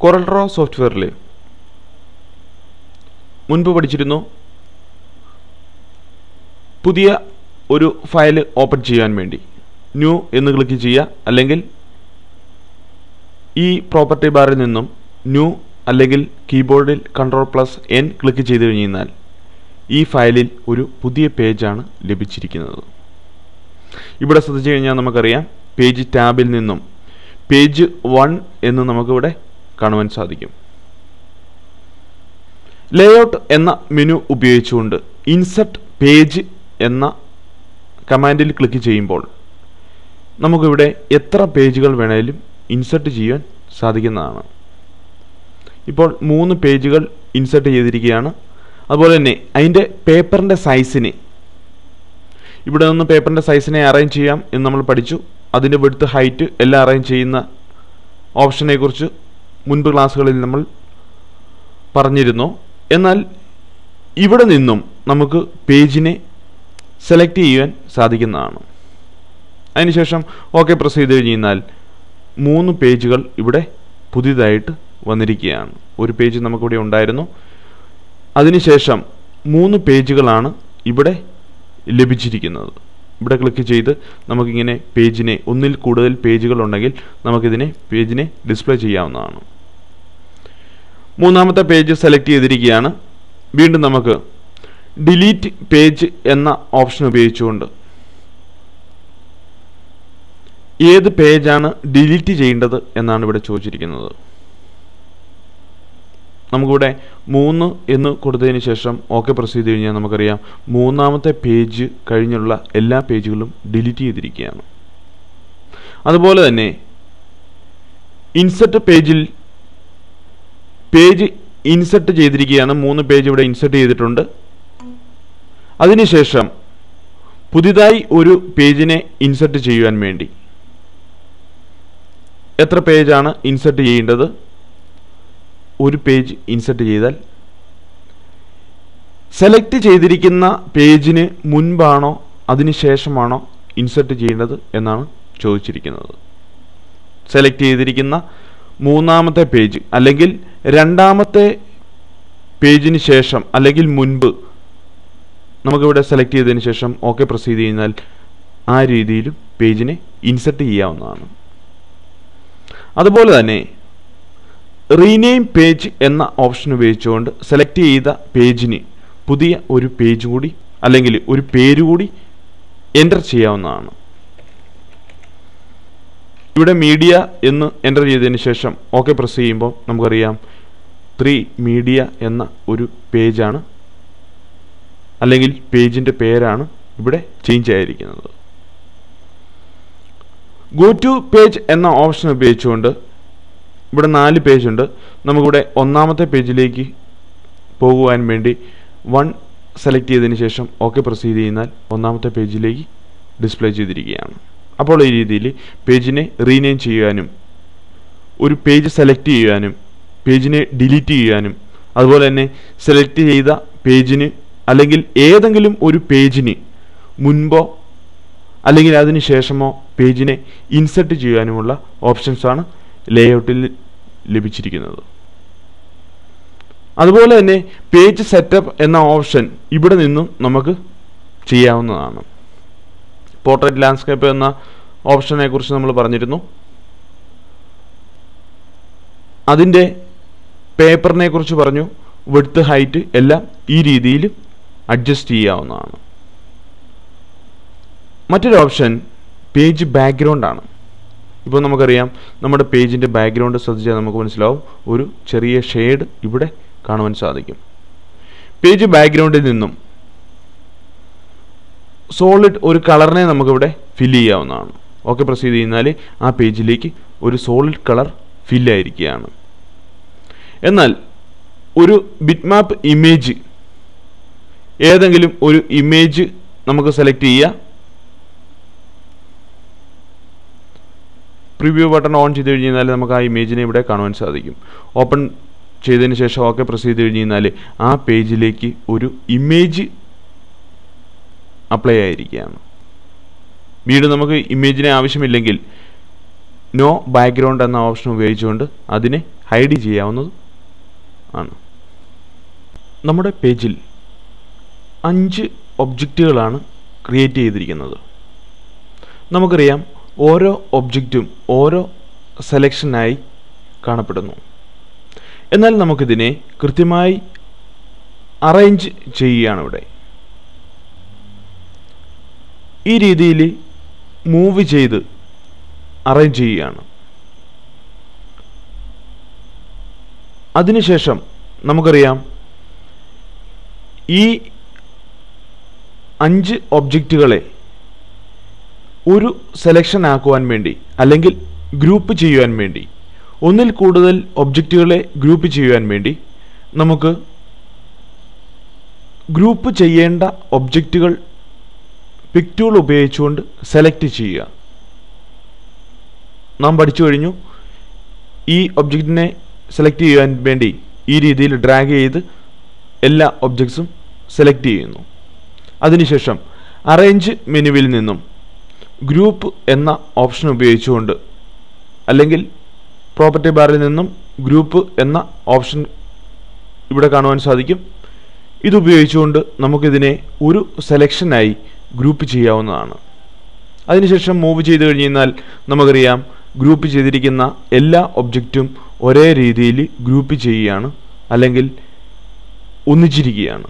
കൊറൽഡ്രോ സോഫ്റ്റ്വെയറിൽ മുൻപ് പഠിച്ചിരുന്നു പുതിയ ഒരു ഫയൽ ഓപ്പൺ ചെയ്യാൻ വേണ്ടി ന്യൂ എന്ന് ക്ലിക്ക് ചെയ്യുക അല്ലെങ്കിൽ ഈ പ്രോപ്പർട്ടി ബാറിൽ നിന്നും ന്യൂ അല്ലെങ്കിൽ കീബോർഡിൽ കൺട്രോൾ പ്ലസ് എൻ ക്ലിക്ക് ചെയ്ത് കഴിഞ്ഞാൽ ഈ ഫയലിൽ ഒരു പുതിയ പേജാണ് ലഭിച്ചിരിക്കുന്നത് ഇവിടെ ശ്രദ്ധിച്ചു കഴിഞ്ഞാൽ നമുക്കറിയാം പേജ് ടാബിൽ നിന്നും പേജ് വൺ എന്ന് നമുക്കിവിടെ കാണുവാൻ സാധിക്കും ലേഔട്ട് എന്ന മെനു ഉപയോഗിച്ചുകൊണ്ട് ഇൻസെർട്ട് പേജ് എന്ന കമാൻഡിൽ ക്ലിക്ക് ചെയ്യുമ്പോൾ നമുക്കിവിടെ എത്ര പേജുകൾ വേണേലും ഇൻസെർട്ട് ചെയ്യാൻ സാധിക്കുന്നതാണ് ഇപ്പോൾ മൂന്ന് പേജുകൾ ഇൻസെർട്ട് ചെയ്തിരിക്കുകയാണ് അതുപോലെ തന്നെ അതിൻ്റെ പേപ്പറിൻ്റെ സൈസിന് ഇവിടെ നിന്ന് പേപ്പറിൻ്റെ സൈസിനെ അറേഞ്ച് ചെയ്യാം എന്ന് നമ്മൾ പഠിച്ചു അതിൻ്റെ വിടുത്ത് ഹൈറ്റ് എല്ലാം അറേഞ്ച് ചെയ്യുന്ന ഓപ്ഷനെ കുറിച്ച് മുൻപ് ക്ലാസ്സുകളിൽ നമ്മൾ പറഞ്ഞിരുന്നു എന്നാൽ ഇവിടെ നിന്നും നമുക്ക് പേജിനെ സെലക്ട് ചെയ്യാൻ സാധിക്കുന്നതാണ് അതിനുശേഷം ഓക്കെ പ്രസ് ചെയ്ത് കഴിഞ്ഞാൽ മൂന്ന് പേജുകൾ ഇവിടെ പുതിയതായിട്ട് വന്നിരിക്കുകയാണ് ഒരു പേജ് നമുക്കിവിടെ ഉണ്ടായിരുന്നു അതിനുശേഷം മൂന്ന് പേജുകളാണ് ഇവിടെ ലഭിച്ചിരിക്കുന്നത് ഇവിടെ ക്ലിക്ക് ചെയ്ത് നമുക്കിങ്ങനെ പേജിനെ ഒന്നിൽ കൂടുതൽ പേജുകൾ ഉണ്ടെങ്കിൽ നമുക്കിതിനെ പേജിനെ ഡിസ്പ്ലേ ചെയ്യാവുന്നതാണ് മൂന്നാമത്തെ പേജ് സെലക്ട് ചെയ്തിരിക്കുകയാണ് വീണ്ടും നമുക്ക് ഡിലീറ്റ് പേജ് എന്ന ഓപ്ഷൻ ഉപയോഗിച്ചുകൊണ്ട് ഏത് പേജാണ് ഡിലീറ്റ് ചെയ്യേണ്ടത് എന്നാണ് ഇവിടെ ചോദിച്ചിരിക്കുന്നത് നമുക്കിവിടെ മൂന്ന് എന്ന് കൊടുത്തതിന് ശേഷം ഓക്കെ പ്രസ് ചെയ്ത് കഴിഞ്ഞാൽ നമുക്കറിയാം മൂന്നാമത്തെ പേജ് കഴിഞ്ഞുള്ള എല്ലാ പേജുകളും ഡിലീറ്റ് ചെയ്തിരിക്കുകയാണ് അതുപോലെ തന്നെ ഇൻസെർട്ട് പേജിൽ പേജ് ഇൻസെർട്ട് ചെയ്തിരിക്കുകയാണ് മൂന്ന് പേജ് ഇവിടെ ഇൻസെർട്ട് ചെയ്തിട്ടുണ്ട് അതിനുശേഷം പുതിയതായി ഒരു പേജിനെ ഇൻസെർട്ട് ചെയ്യുവാൻ വേണ്ടി എത്ര പേജാണ് ഇൻസെർട്ട് ചെയ്യേണ്ടത് ഒരു പേജ് ഇൻസെർട്ട് ചെയ്താൽ സെലക്ട് ചെയ്തിരിക്കുന്ന പേജിന് മുൻപാണോ അതിന് ശേഷമാണോ ഇൻസെർട്ട് ചെയ്യേണ്ടത് എന്നാണ് ചോദിച്ചിരിക്കുന്നത് സെലക്ട് ചെയ്തിരിക്കുന്ന മൂന്നാമത്തെ പേജ് അല്ലെങ്കിൽ രണ്ടാമത്തെ പേജിന് ശേഷം അല്ലെങ്കിൽ മുൻപ് നമുക്കിവിടെ സെലക്ട് ചെയ്തതിന് ശേഷം ഓക്കെ പ്രസ് ചെയ്ത് കഴിഞ്ഞാൽ ആ രീതിയിലും പേജിനെ ഇൻസെർട്ട് ചെയ്യാവുന്നതാണ് അതുപോലെ തന്നെ റീനെയിം പേജ് എന്ന ഓപ്ഷൻ ഉപയോഗിച്ചുകൊണ്ട് സെലക്ട് ചെയ്ത പേജിന് പുതിയ ഒരു പേജ് കൂടി അല്ലെങ്കിൽ ഒരു പേര് കൂടി എൻ്റർ ചെയ്യാവുന്നതാണ് ഇവിടെ മീഡിയ എന്ന് എൻ്റർ ചെയ്തതിന് ശേഷം ഓക്കെ പ്രസ് ചെയ്യുമ്പോൾ നമുക്കറിയാം ത്രീ മീഡിയ എന്ന ഒരു പേജാണ് അല്ലെങ്കിൽ പേജിൻ്റെ പേരാണ് ഇവിടെ ചേഞ്ച് ആയിരിക്കുന്നത് ഗോ ടു പേജ് എന്ന ഓപ്ഷൻ ഉപയോഗിച്ചുകൊണ്ട് ഇവിടെ നാല് പേജ് ഉണ്ട് നമുക്കിവിടെ ഒന്നാമത്തെ പേജിലേക്ക് പോകുവാൻ വേണ്ടി വൺ സെലക്ട് ചെയ്തതിന് ശേഷം ഓക്കെ പ്രസ് ചെയ്ത് കഴിഞ്ഞാൽ ഒന്നാമത്തെ പേജിലേക്ക് ഡിസ്പ്ലേ ചെയ്തിരിക്കുകയാണ് അപ്പോൾ ഈ രീതിയിൽ പേജിനെ റീനെയിം ചെയ്യാനും ഒരു പേജ് സെലക്ട് ചെയ്യാനും പേജിനെ ഡിലീറ്റ് ചെയ്യാനും അതുപോലെ തന്നെ സെലക്ട് ചെയ്ത പേജിന് അല്ലെങ്കിൽ ഏതെങ്കിലും ഒരു പേജിന് മുൻപോ അല്ലെങ്കിൽ അതിന് ശേഷമോ പേജിനെ ഇൻസെർട്ട് ചെയ്യാനുമുള്ള ഓപ്ഷൻസാണ് ലേഔട്ടിൽ ലഭിച്ചിരിക്കുന്നത് അതുപോലെ തന്നെ പേജ് സെറ്റപ്പ് എന്ന ഓപ്ഷൻ ഇവിടെ നിന്നും നമുക്ക് ചെയ്യാവുന്നതാണ് പോർട്രേറ്റ് ലാൻഡ്സ്കേപ്പ് എന്ന ഓപ്ഷനെ കുറിച്ച് നമ്മൾ പറഞ്ഞിരുന്നു അതിൻ്റെ പേപ്പറിനെ കുറിച്ച് പറഞ്ഞു വിഡ്ത്ത് ഹൈറ്റ് എല്ലാം ഈ രീതിയിൽ അഡ്ജസ്റ്റ് ചെയ്യാവുന്നതാണ് മറ്റൊരു ഓപ്ഷൻ പേജ് ബാക്ക്ഗ്രൗണ്ട് ആണ് ഇപ്പോൾ നമുക്കറിയാം നമ്മുടെ പേജിൻ്റെ ബാക്ക്ഗ്രൗണ്ട് ശ്രദ്ധിച്ചാൽ നമുക്ക് മനസ്സിലാവും ഒരു ചെറിയ ഷെയ്ഡ് ഇവിടെ കാണുവാൻ സാധിക്കും പേജ് ബാക്ക്ഗ്രൗണ്ടിൽ നിന്നും സോളിഡ് ഒരു കളറിനെ നമുക്കിവിടെ ഫില്ല് ചെയ്യാവുന്നതാണ് ഓക്കെ പ്രസ് ചെയ്ത് കഴിഞ്ഞാൽ ആ പേജിലേക്ക് ഒരു സോളിഡ് കളർ ഫില്ലായിരിക്കുകയാണ് എന്നാൽ ഒരു ബിറ്റ് മാപ്പ് ഇമേജ് ഏതെങ്കിലും ഒരു ഇമേജ് നമുക്ക് സെലക്ട് ചെയ്യുക പ്രിവ്യൂ ബട്ടൺ ഓൺ ചെയ്ത് കഴിഞ്ഞ് കഴിഞ്ഞാൽ നമുക്ക് ആ ഇമേജിനെ ഇവിടെ കാണുവാൻ സാധിക്കും ഓപ്പൺ ചെയ്തതിന് ശേഷം ഓക്കെ പ്രസ് ചെയ്ത് കഴിഞ്ഞ് കഴിഞ്ഞാൽ ആ പേജിലേക്ക് ഒരു ഇമേജ് അപ്ലൈ ആയിരിക്കുകയാണ് വീണ്ടും നമുക്ക് ഇമേജിനെ ആവശ്യമില്ലെങ്കിൽ നോ ബാക്ക്ഗ്രൗണ്ട് എന്ന ഓപ്ഷൻ ഉപയോഗിച്ചുകൊണ്ട് അതിനെ ഹൈഡ് ചെയ്യാവുന്നത് ആണ് നമ്മുടെ പേജിൽ അഞ്ച് ഒബ്ജക്റ്റുകളാണ് ക്രിയേറ്റ് ചെയ്തിരിക്കുന്നത് നമുക്കറിയാം ഓരോ ഒബ്ജക്റ്റും ഓരോ സെലക്ഷനായി കാണപ്പെടുന്നു എന്നാൽ നമുക്കിതിനെ കൃത്യമായി അറേഞ്ച് ചെയ്യുകയാണ് ഇവിടെ ഈ രീതിയിൽ മൂവ് ചെയ്ത് അറേഞ്ച് ചെയ്യുകയാണ് അതിനുശേഷം നമുക്കറിയാം ഈ അഞ്ച് ഒബ്ജക്റ്റുകളെ ഒരു സെലക്ഷൻ ആക്കുവാൻ വേണ്ടി അല്ലെങ്കിൽ ഗ്രൂപ്പ് ചെയ്യുവാൻ വേണ്ടി ഒന്നിൽ കൂടുതൽ ഒബ്ജക്റ്റുകളെ ഗ്രൂപ്പ് ചെയ്യുവാൻ വേണ്ടി നമുക്ക് ഗ്രൂപ്പ് ചെയ്യേണ്ട ഒബ്ജക്റ്റുകൾ പിക് ടൂൾ ഉപയോഗിച്ചുകൊണ്ട് സെലക്ട് ചെയ്യുക നാം പഠിച്ചു കഴിഞ്ഞു ഈ ഒബ്ജക്റ്റിനെ സെലക്ട് ചെയ്യാൻ വേണ്ടി ഈ രീതിയിൽ ഡ്രാഗ് ചെയ്ത് എല്ലാ ഒബ്ജക്ട്സും സെലക്ട് ചെയ്യുന്നു അതിനുശേഷം അറേഞ്ച് മെനുവിൽ നിന്നും ഗ്രൂപ്പ് എന്ന ഓപ്ഷൻ ഉപയോഗിച്ചുകൊണ്ട് അല്ലെങ്കിൽ പ്രോപ്പർട്ടി ബാറിൽ നിന്നും ഗ്രൂപ്പ് എന്ന ഓപ്ഷൻ ഇവിടെ കാണുവാൻ സാധിക്കും ഇതുപയോഗിച്ചുകൊണ്ട് നമുക്കിതിനെ ഒരു സെലക്ഷനായി ഗ്രൂപ്പ് ചെയ്യാവുന്നതാണ് അതിനുശേഷം മൂവ് ചെയ്ത് കഴിഞ്ഞാൽ നമുക്കറിയാം ഗ്രൂപ്പ് ചെയ്തിരിക്കുന്ന എല്ലാ ഒബ്ജക്റ്റും ഒരേ രീതിയിൽ ഗ്രൂപ്പ് ചെയ്യുകയാണ് അല്ലെങ്കിൽ ഒന്നിച്ചിരിക്കുകയാണ്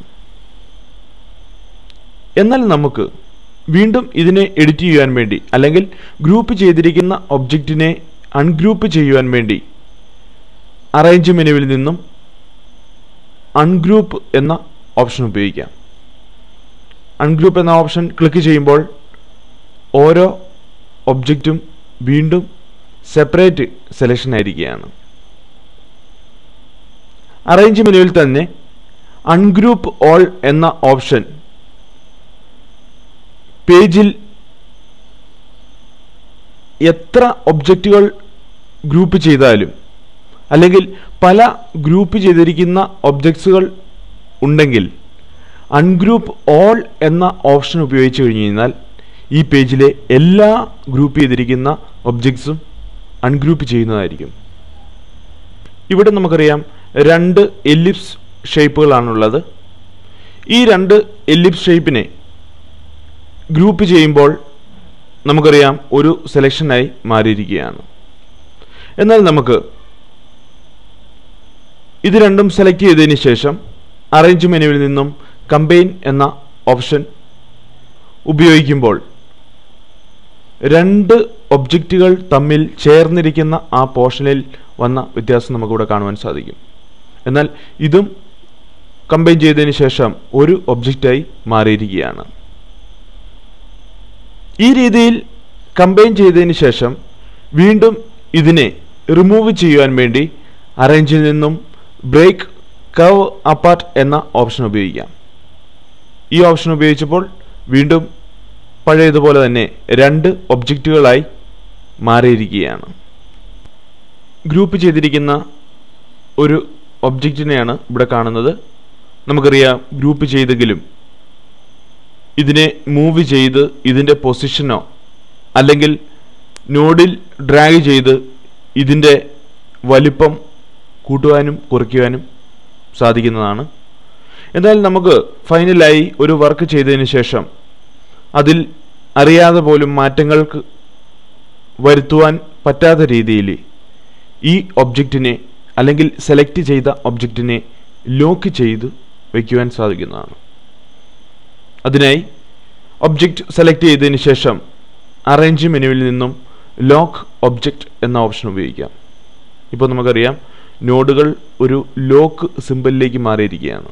എന്നാൽ നമുക്ക് വീണ്ടും ഇതിനെ എഡിറ്റ് ചെയ്യുവാൻ വേണ്ടി അല്ലെങ്കിൽ ഗ്രൂപ്പ് ചെയ്തിരിക്കുന്ന ഒബ്ജക്റ്റിനെ അൺഗ്രൂപ്പ് ചെയ്യുവാൻ വേണ്ടി അറേഞ്ച് മെനുവിൽ നിന്നും അൺഗ്രൂപ്പ് എന്ന ഓപ്ഷൻ ഉപയോഗിക്കാം അൺഗ്രൂപ്പ് എന്ന ഓപ്ഷൻ ക്ലിക്ക് ചെയ്യുമ്പോൾ ഓരോ ഒബ്ജക്റ്റും വീണ്ടും സെപ്പറേറ്റ് സെലക്ഷൻ ആയിരിക്കുകയാണ് അറേഞ്ച് മെനുവിൽ തന്നെ അൺഗ്രൂപ്പ് ഓൾ എന്ന ഓപ്ഷൻ പേജിൽ എത്ര ഒബ്ജക്റ്റുകൾ ഗ്രൂപ്പ് ചെയ്താലും അല്ലെങ്കിൽ പല ഗ്രൂപ്പ് ചെയ്തിരിക്കുന്ന ഒബ്ജക്ട്സുകൾ ഉണ്ടെങ്കിൽ അൺഗ്രൂപ്പ് ഓൾ എന്ന ഓപ്ഷൻ ഉപയോഗിച്ച് കഴിഞ്ഞ് കഴിഞ്ഞാൽ ഈ പേജിലെ എല്ലാ ഗ്രൂപ്പ് ചെയ്തിരിക്കുന്ന ഒബ്ജക്ട്സും അൺഗ്രൂപ്പ് ചെയ്യുന്നതായിരിക്കും ഇവിടെ നമുക്കറിയാം രണ്ട് എല്ലിപ്സ് ഷേപ്പുകളാണുള്ളത് ഈ രണ്ട് എല്ലിപ്സ് ഷേപ്പിനെ ഗ്രൂപ്പ് ചെയ്യുമ്പോൾ നമുക്കറിയാം ഒരു സെലക്ഷനായി മാറിയിരിക്കുകയാണ് എന്നാൽ നമുക്ക് ഇത് രണ്ടും സെലക്ട് ചെയ്തതിന് ശേഷം അറേഞ്ച് മെനുവിൽ നിന്നും കമ്പൈൻ എന്ന ഓപ്ഷൻ ഉപയോഗിക്കുമ്പോൾ രണ്ട് ഒബ്ജക്റ്റുകൾ തമ്മിൽ ചേർന്നിരിക്കുന്ന ആ പോർഷനിൽ വന്ന വ്യത്യാസം നമുക്കിവിടെ കാണുവാൻ സാധിക്കും എന്നാൽ ഇതും കമ്പൈൻ ചെയ്തതിന് ശേഷം ഒരു ഒബ്ജക്റ്റായി മാറിയിരിക്കുകയാണ് ഈ രീതിയിൽ കമ്പൈൻ ചെയ്തതിന് ശേഷം വീണ്ടും ഇതിനെ റിമൂവ് ചെയ്യുവാൻ വേണ്ടി അറേഞ്ചിൽ നിന്നും ബ്രേക്ക് കവ് അപ്പാർട്ട് എന്ന ഓപ്ഷൻ ഉപയോഗിക്കാം ഈ ഓപ്ഷൻ ഉപയോഗിച്ചപ്പോൾ വീണ്ടും പഴയതുപോലെ തന്നെ രണ്ട് ഒബ്ജക്റ്റുകളായി മാറിയിരിക്കുകയാണ് ഗ്രൂപ്പ് ചെയ്തിരിക്കുന്ന ഒരു ഒബ്ജക്റ്റിനെയാണ് ഇവിടെ കാണുന്നത് നമുക്കറിയാം ഗ്രൂപ്പ് ചെയ്തെങ്കിലും ഇതിനെ മൂവ് ചെയ്ത് ഇതിൻ്റെ പൊസിഷനോ അല്ലെങ്കിൽ നോഡിൽ ഡ്രാഗ് ചെയ്ത് ഇതിൻ്റെ വലിപ്പം കൂട്ടുവാനും കുറയ്ക്കുവാനും സാധിക്കുന്നതാണ് എന്നാൽ നമുക്ക് ഫൈനലായി ഒരു വർക്ക് ചെയ്തതിന് ശേഷം അതിൽ അറിയാതെ പോലും മാറ്റങ്ങൾക്ക് വരുത്തുവാൻ പറ്റാത്ത രീതിയിൽ ഈ ഒബ്ജക്റ്റിനെ അല്ലെങ്കിൽ സെലക്ട് ചെയ്ത ഒബ്ജക്റ്റിനെ ലോക്ക് ചെയ്ത് വയ്ക്കുവാൻ സാധിക്കുന്നതാണ് അതിനായി ഒബ്ജക്റ്റ് സെലക്ട് ചെയ്തതിന് ശേഷം അറേഞ്ച് മെനുവിൽ നിന്നും ലോക്ക് ഒബ്ജക്റ്റ് എന്ന ഓപ്ഷൻ ഉപയോഗിക്കാം ഇപ്പോൾ നമുക്കറിയാം നോഡുകൾ ഒരു ലോക്ക് സിമ്പലിലേക്ക് മാറിയിരിക്കുകയാണ്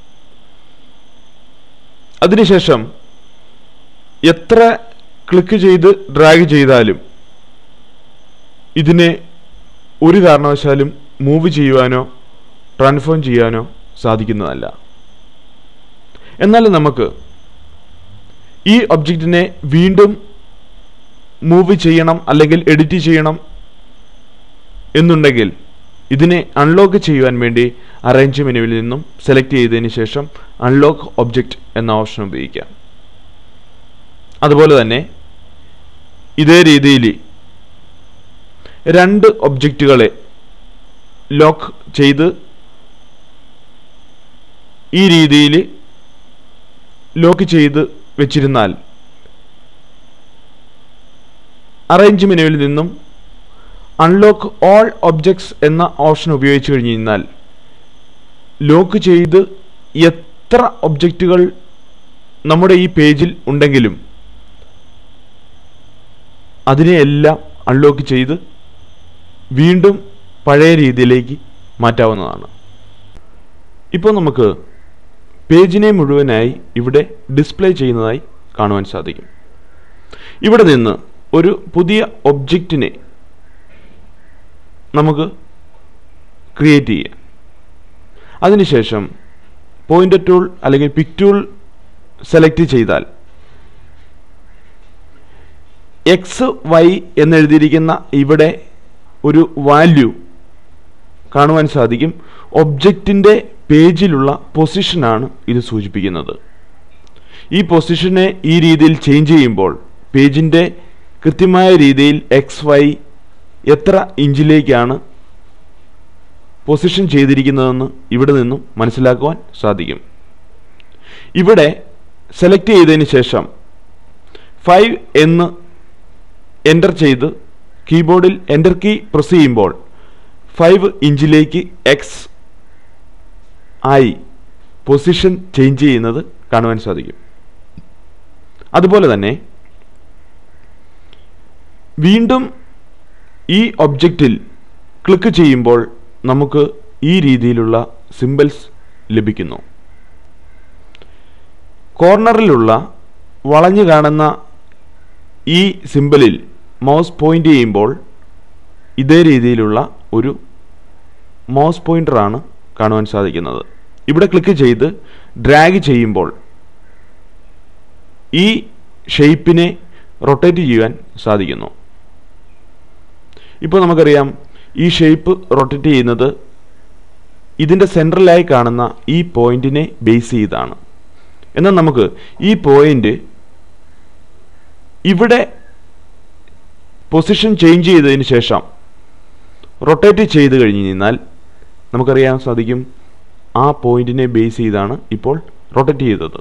അതിനുശേഷം എത്ര ക്ലിക്ക് ചെയ്ത് ഡ്രാഗ് ചെയ്താലും ഇതിനെ ഒരു കാരണവശാലും മൂവ് ചെയ്യുവാനോ ട്രാൻസ്ഫോം ചെയ്യാനോ സാധിക്കുന്നതല്ല എന്നാൽ നമുക്ക് ഈ ഒബ്ജക്റ്റിനെ വീണ്ടും മൂവ് ചെയ്യണം അല്ലെങ്കിൽ എഡിറ്റ് ചെയ്യണം എന്നുണ്ടെങ്കിൽ ഇതിനെ അൺലോക്ക് ചെയ്യുവാൻ വേണ്ടി അറേഞ്ച് മെനുവിൽ നിന്നും സെലക്ട് ചെയ്തതിന് ശേഷം അൺലോക്ക് ഒബ്ജക്റ്റ് എന്ന ഓപ്ഷൻ ഉപയോഗിക്കാം അതുപോലെ തന്നെ ഇതേ രീതിയിൽ രണ്ട് ഒബ്ജക്റ്റുകളെ ലോക്ക് ചെയ്ത് ഈ രീതിയിൽ ലോക്ക് ചെയ്ത് വെച്ചിരുന്നാൽ അറേഞ്ച് മെനുവിൽ നിന്നും അൺലോക്ക് ഓൾ ഒബ്ജക്ട്സ് എന്ന ഓപ്ഷൻ ഉപയോഗിച്ച് കഴിഞ്ഞ് കഴിഞ്ഞാൽ ലോക്ക് ചെയ്ത് എത്ര ഒബ്ജക്റ്റുകൾ നമ്മുടെ ഈ പേജിൽ ഉണ്ടെങ്കിലും അതിനെ എല്ലാം അൺലോക്ക് ചെയ്ത് വീണ്ടും പഴയ രീതിയിലേക്ക് മാറ്റാവുന്നതാണ് ഇപ്പോൾ നമുക്ക് പേജിനെ മുഴുവനായി ഇവിടെ ഡിസ്പ്ലേ ചെയ്യുന്നതായി കാണുവാൻ സാധിക്കും ഇവിടെ നിന്ന് ഒരു പുതിയ ഒബ്ജക്റ്റിനെ നമുക്ക് ക്രിയേറ്റ് ചെയ്യാം അതിനുശേഷം പോയിൻ്റർ ടൂൾ അല്ലെങ്കിൽ പിക് ടൂൾ സെലക്ട് ചെയ്താൽ എക്സ് വൈ എന്നെഴുതിയിരിക്കുന്ന ഇവിടെ ഒരു വാല്യൂ കാണുവാൻ സാധിക്കും ഒബ്ജക്റ്റിൻ്റെ പേജിലുള്ള പൊസിഷനാണ് ഇത് സൂചിപ്പിക്കുന്നത് ഈ പൊസിഷനെ ഈ രീതിയിൽ ചേഞ്ച് ചെയ്യുമ്പോൾ പേജിൻ്റെ കൃത്യമായ രീതിയിൽ എക്സ് വൈ എത്ര ഇഞ്ചിലേക്കാണ് പൊസിഷൻ ചെയ്തിരിക്കുന്നതെന്ന് ഇവിടെ നിന്നും മനസ്സിലാക്കുവാൻ സാധിക്കും ഇവിടെ സെലക്ട് ചെയ്തതിന് ശേഷം ഫൈവ് എന്ന് എൻ്റർ ചെയ്ത് കീബോർഡിൽ എൻ്റർ കീ പ്രസ് ചെയ്യുമ്പോൾ ഫൈവ് ഇഞ്ചിലേക്ക് എക്സ് ആയി പൊസിഷൻ ചേഞ്ച് ചെയ്യുന്നത് കാണുവാൻ സാധിക്കും അതുപോലെ തന്നെ വീണ്ടും ഈ ഒബ്ജക്റ്റിൽ ക്ലിക്ക് ചെയ്യുമ്പോൾ നമുക്ക് ഈ രീതിയിലുള്ള സിമ്പിൾസ് ലഭിക്കുന്നു കോർണറിലുള്ള വളഞ്ഞു കാണുന്ന ഈ സിമ്പിളിൽ മൗസ് പോയിൻ്റ് ചെയ്യുമ്പോൾ ഇതേ രീതിയിലുള്ള ഒരു മൗസ് പോയിൻ്ററാണ് കാണുവാൻ സാധിക്കുന്നത് ഇവിടെ ക്ലിക്ക് ചെയ്ത് ഡ്രാഗ് ചെയ്യുമ്പോൾ ഈ ഷെയ്പ്പിനെ റൊട്ടേറ്റ് ചെയ്യുവാൻ സാധിക്കുന്നു ഇപ്പോൾ നമുക്കറിയാം ഈ ഷേപ്പ് റൊട്ടേറ്റ് ചെയ്യുന്നത് ഇതിൻ്റെ സെൻട്രലായി കാണുന്ന ഈ പോയിന്റിനെ ബേസ് ചെയ്താണ് എന്നാൽ നമുക്ക് ഈ പോയിന്റ് ഇവിടെ പൊസിഷൻ ചേഞ്ച് ചെയ്തതിന് ശേഷം റൊട്ടേറ്റ് ചെയ്ത് കഴിഞ്ഞ് കഴിഞ്ഞാൽ നമുക്കറിയാൻ സാധിക്കും ആ പോയിന്റിനെ ബേസ് ചെയ്താണ് ഇപ്പോൾ റൊട്ടേറ്റ് ചെയ്തത്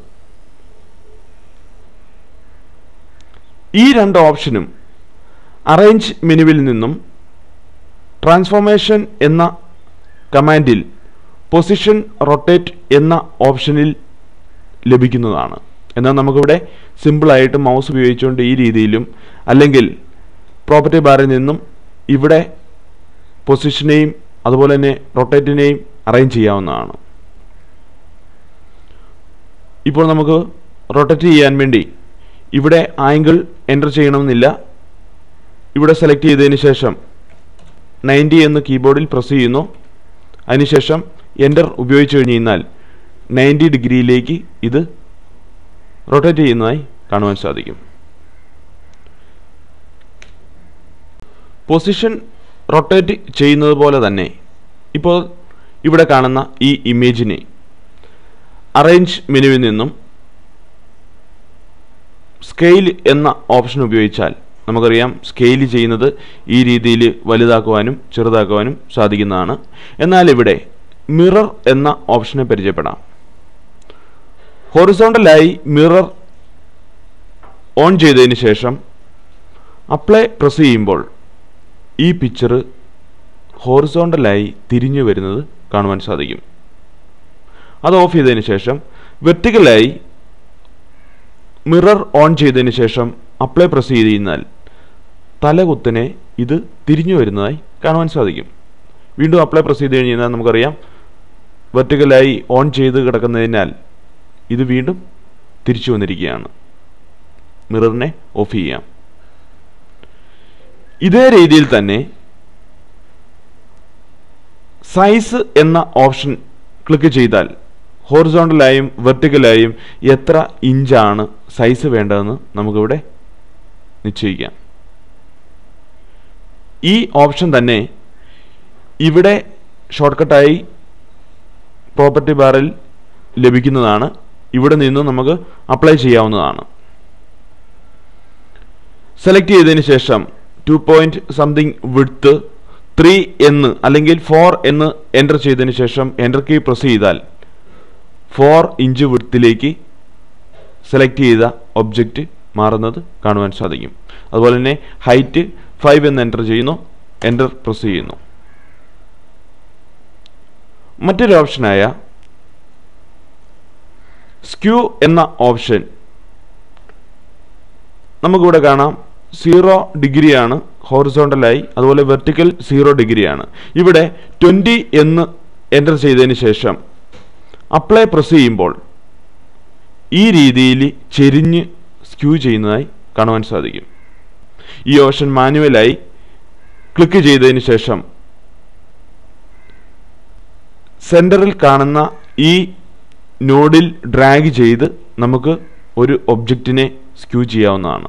ഈ രണ്ട് ഓപ്ഷനും അറേഞ്ച് മെനുവിൽ നിന്നും ട്രാൻസ്ഫോർമേഷൻ എന്ന കമാൻഡിൽ പൊസിഷൻ റൊട്ടേറ്റ് എന്ന ഓപ്ഷനിൽ ലഭിക്കുന്നതാണ് എന്നാൽ നമുക്കിവിടെ സിമ്പിളായിട്ട് മൗസ് ഉപയോഗിച്ചുകൊണ്ട് ഈ രീതിയിലും അല്ലെങ്കിൽ പ്രോപ്പർട്ടി ബാറിൽ നിന്നും ഇവിടെ പൊസിഷനെയും അതുപോലെ തന്നെ റൊട്ടേറ്റിനെയും അറേഞ്ച് ചെയ്യാവുന്നതാണ് ഇപ്പോൾ നമുക്ക് റൊട്ടേറ്റ് ചെയ്യാൻ വേണ്ടി ഇവിടെ ആംഗിൾ എൻ്റർ ചെയ്യണമെന്നില്ല ഇവിടെ സെലക്ട് ചെയ്തതിന് ശേഷം നയൻറ്റി എന്ന് കീബോർഡിൽ പ്രസ് ചെയ്യുന്നു അതിനുശേഷം എൻ്റർ ഉപയോഗിച്ച് കഴിഞ്ഞ് കഴിഞ്ഞാൽ നയൻറ്റി ഡിഗ്രിയിലേക്ക് ഇത് റൊട്ടേറ്റ് ചെയ്യുന്നതായി കാണുവാൻ സാധിക്കും പൊസിഷൻ റൊട്ടേറ്റ് ചെയ്യുന്നത് പോലെ തന്നെ ഇപ്പോൾ ഇവിടെ കാണുന്ന ഈ ഇമേജിനെ അറേഞ്ച് മെനുവിൽ നിന്നും സ്കെയിൽ എന്ന ഓപ്ഷൻ ഉപയോഗിച്ചാൽ നമുക്കറിയാം സ്കെയിൽ ചെയ്യുന്നത് ഈ രീതിയിൽ വലുതാക്കുവാനും ചെറുതാക്കുവാനും സാധിക്കുന്നതാണ് എന്നാൽ ഇവിടെ മിറർ എന്ന ഓപ്ഷനെ പരിചയപ്പെടാം ഹൊറിസോണ്ടലായി മിറർ ഓൺ ചെയ്തതിന് ശേഷം അപ്ലൈ പ്രസ് ചെയ്യുമ്പോൾ ഈ പിക്ചർ ഹോറിസോണ്ടലായി തിരിഞ്ഞു വരുന്നത് കാണുവാൻ സാധിക്കും അത് ഓഫ് ചെയ്തതിന് ശേഷം വെർട്ടിക്കലായി മിറർ ഓൺ ചെയ്തതിന് ശേഷം അപ്ലൈ പ്രസ് ചെയ്ത് കഴിഞ്ഞാൽ തലകുത്തനെ ഇത് തിരിഞ്ഞു വരുന്നതായി കാണുവാൻ സാധിക്കും വീണ്ടും അപ്ലൈ പ്രസ് ചെയ്ത് കഴിഞ്ഞാൽ നമുക്കറിയാം വെർട്ടിക്കലായി ഓൺ ചെയ്ത് കിടക്കുന്നതിനാൽ ഇത് വീണ്ടും തിരിച്ചു വന്നിരിക്കുകയാണ് മിററിനെ ഓഫ് ചെയ്യാം ഇതേ രീതിയിൽ തന്നെ സൈസ് എന്ന ഓപ്ഷൻ ക്ലിക്ക് ചെയ്താൽ ഹോറിസോണ്ടലായും വെർട്ടിക്കലായും എത്ര ഇഞ്ചാണ് സൈസ് വേണ്ടതെന്ന് നമുക്കിവിടെ നിശ്ചയിക്കാം ഈ ഓപ്ഷൻ തന്നെ ഇവിടെ ഷോർട്ട് കട്ടായി പ്രോപ്പർട്ടി ബാറിൽ ലഭിക്കുന്നതാണ് ഇവിടെ നിന്ന് നമുക്ക് അപ്ലൈ ചെയ്യാവുന്നതാണ് സെലക്ട് ചെയ്തതിന് ശേഷം two point something width three എന്ന് അല്ലെങ്കിൽ ഫോർ എന്ന് എൻ്റർ ചെയ്തതിന് ശേഷം എൻ്റർ കീ പ്രസ് ചെയ്താൽ ഫോർ ഇഞ്ച് വിഡ്ത്തിലേക്ക് സെലക്ട് ചെയ്ത ഒബ്ജക്റ്റ് മാറുന്നത് കാണുവാൻ സാധിക്കും അതുപോലെ തന്നെ ഹൈറ്റ് ഫൈവ് എന്ന് എൻ്റർ ചെയ്യുന്നു എൻ്റർ പ്രസ് ചെയ്യുന്നു മറ്റൊരു ഓപ്ഷനായ സ്ക്യൂ എന്ന ഓപ്ഷൻ നമുക്കിവിടെ കാണാം സീറോ ഡിഗ്രിയാണ് ഹോറിസോണ്ടലായി അതുപോലെ വെർട്ടിക്കൽ സീറോ ഡിഗ്രിയാണ് ഇവിടെ ട്വൻറ്റി എന്ന് എൻ്റർ ചെയ്തതിന് ശേഷം അപ്ലൈ പ്രസ് ചെയ്യുമ്പോൾ ഈ രീതിയിൽ ചെരിഞ്ഞ് സ്ക്യൂ ചെയ്യുന്നതായി കാണുവാൻ സാധിക്കും ഈ ഓപ്ഷൻ മാനുവലായി ക്ലിക്ക് ചെയ്തതിന് ശേഷം സെൻറ്ററിൽ കാണുന്ന ഈ നോഡിൽ ഡ്രാഗ് ചെയ്ത് നമുക്ക് ഒരു ഒബ്ജക്റ്റിനെ സ്ക്യൂ ചെയ്യാവുന്നതാണ്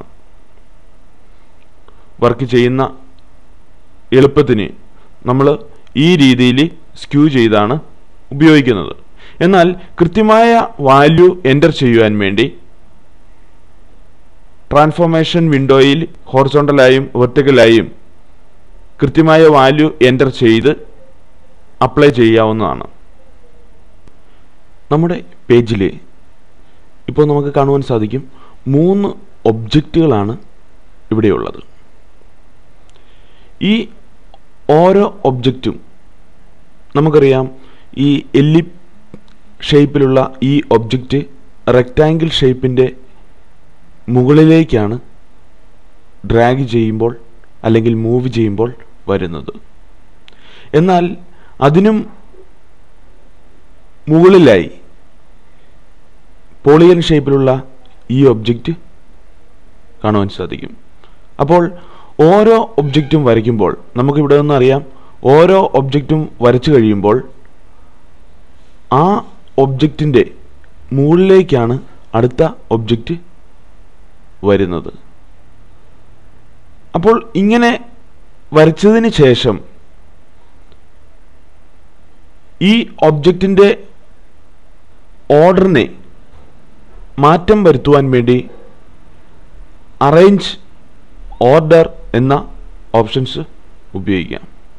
വർക്ക് ചെയ്യുന്ന എളുപ്പത്തിന് നമ്മൾ ഈ രീതിയിൽ സ്ക്യൂ ചെയ്താണ് ഉപയോഗിക്കുന്നത് എന്നാൽ കൃത്യമായ വാല്യൂ എൻ്റർ ചെയ്യുവാൻ വേണ്ടി ട്രാൻസ്ഫോർമേഷൻ വിൻഡോയിൽ ഹോറിസോണ്ടലായും വെർട്ടിക്കലായും കൃത്യമായ വാല്യൂ എൻ്റർ ചെയ്ത് അപ്ലൈ ചെയ്യാവുന്നതാണ് നമ്മുടെ പേജിൽ ഇപ്പോൾ നമുക്ക് കാണുവാൻ സാധിക്കും മൂന്ന് ഒബ്ജക്റ്റുകളാണ് ഇവിടെയുള്ളത് ഈ ഓരോ ഒബ്ജക്റ്റും നമുക്കറിയാം ഈ എല്ലി ഷേപ്പിലുള്ള ഈ ഒബ്ജക്റ്റ് റെക്റ്റാങ്കിൾ ഷേപ്പിൻ്റെ മുകളിലേക്കാണ് ഡ്രാഗ് ചെയ്യുമ്പോൾ അല്ലെങ്കിൽ മൂവ് ചെയ്യുമ്പോൾ വരുന്നത് എന്നാൽ അതിനും മുകളിലായി പോളിയൻ ഷേപ്പിലുള്ള ഈ ഒബ്ജക്റ്റ് കാണുവാൻ സാധിക്കും അപ്പോൾ ഓരോ ഒബ്ജക്റ്റും വരയ്ക്കുമ്പോൾ നമുക്കിവിടെ നിന്ന് അറിയാം ഓരോ ഒബ്ജക്റ്റും വരച്ചു കഴിയുമ്പോൾ ആ ഒബ്ജക്റ്റിൻ്റെ മുകളിലേക്കാണ് അടുത്ത ഒബ്ജക്റ്റ് വരുന്നത് അപ്പോൾ ഇങ്ങനെ വരച്ചതിന് ശേഷം ഈ ഒബ്ജക്റ്റിൻ്റെ ഓർഡറിനെ മാറ്റം വരുത്തുവാൻ വേണ്ടി അറേഞ്ച് ഓർഡർ എന്ന ഓപ്ഷൻസ് ഉപയോഗിക്കാം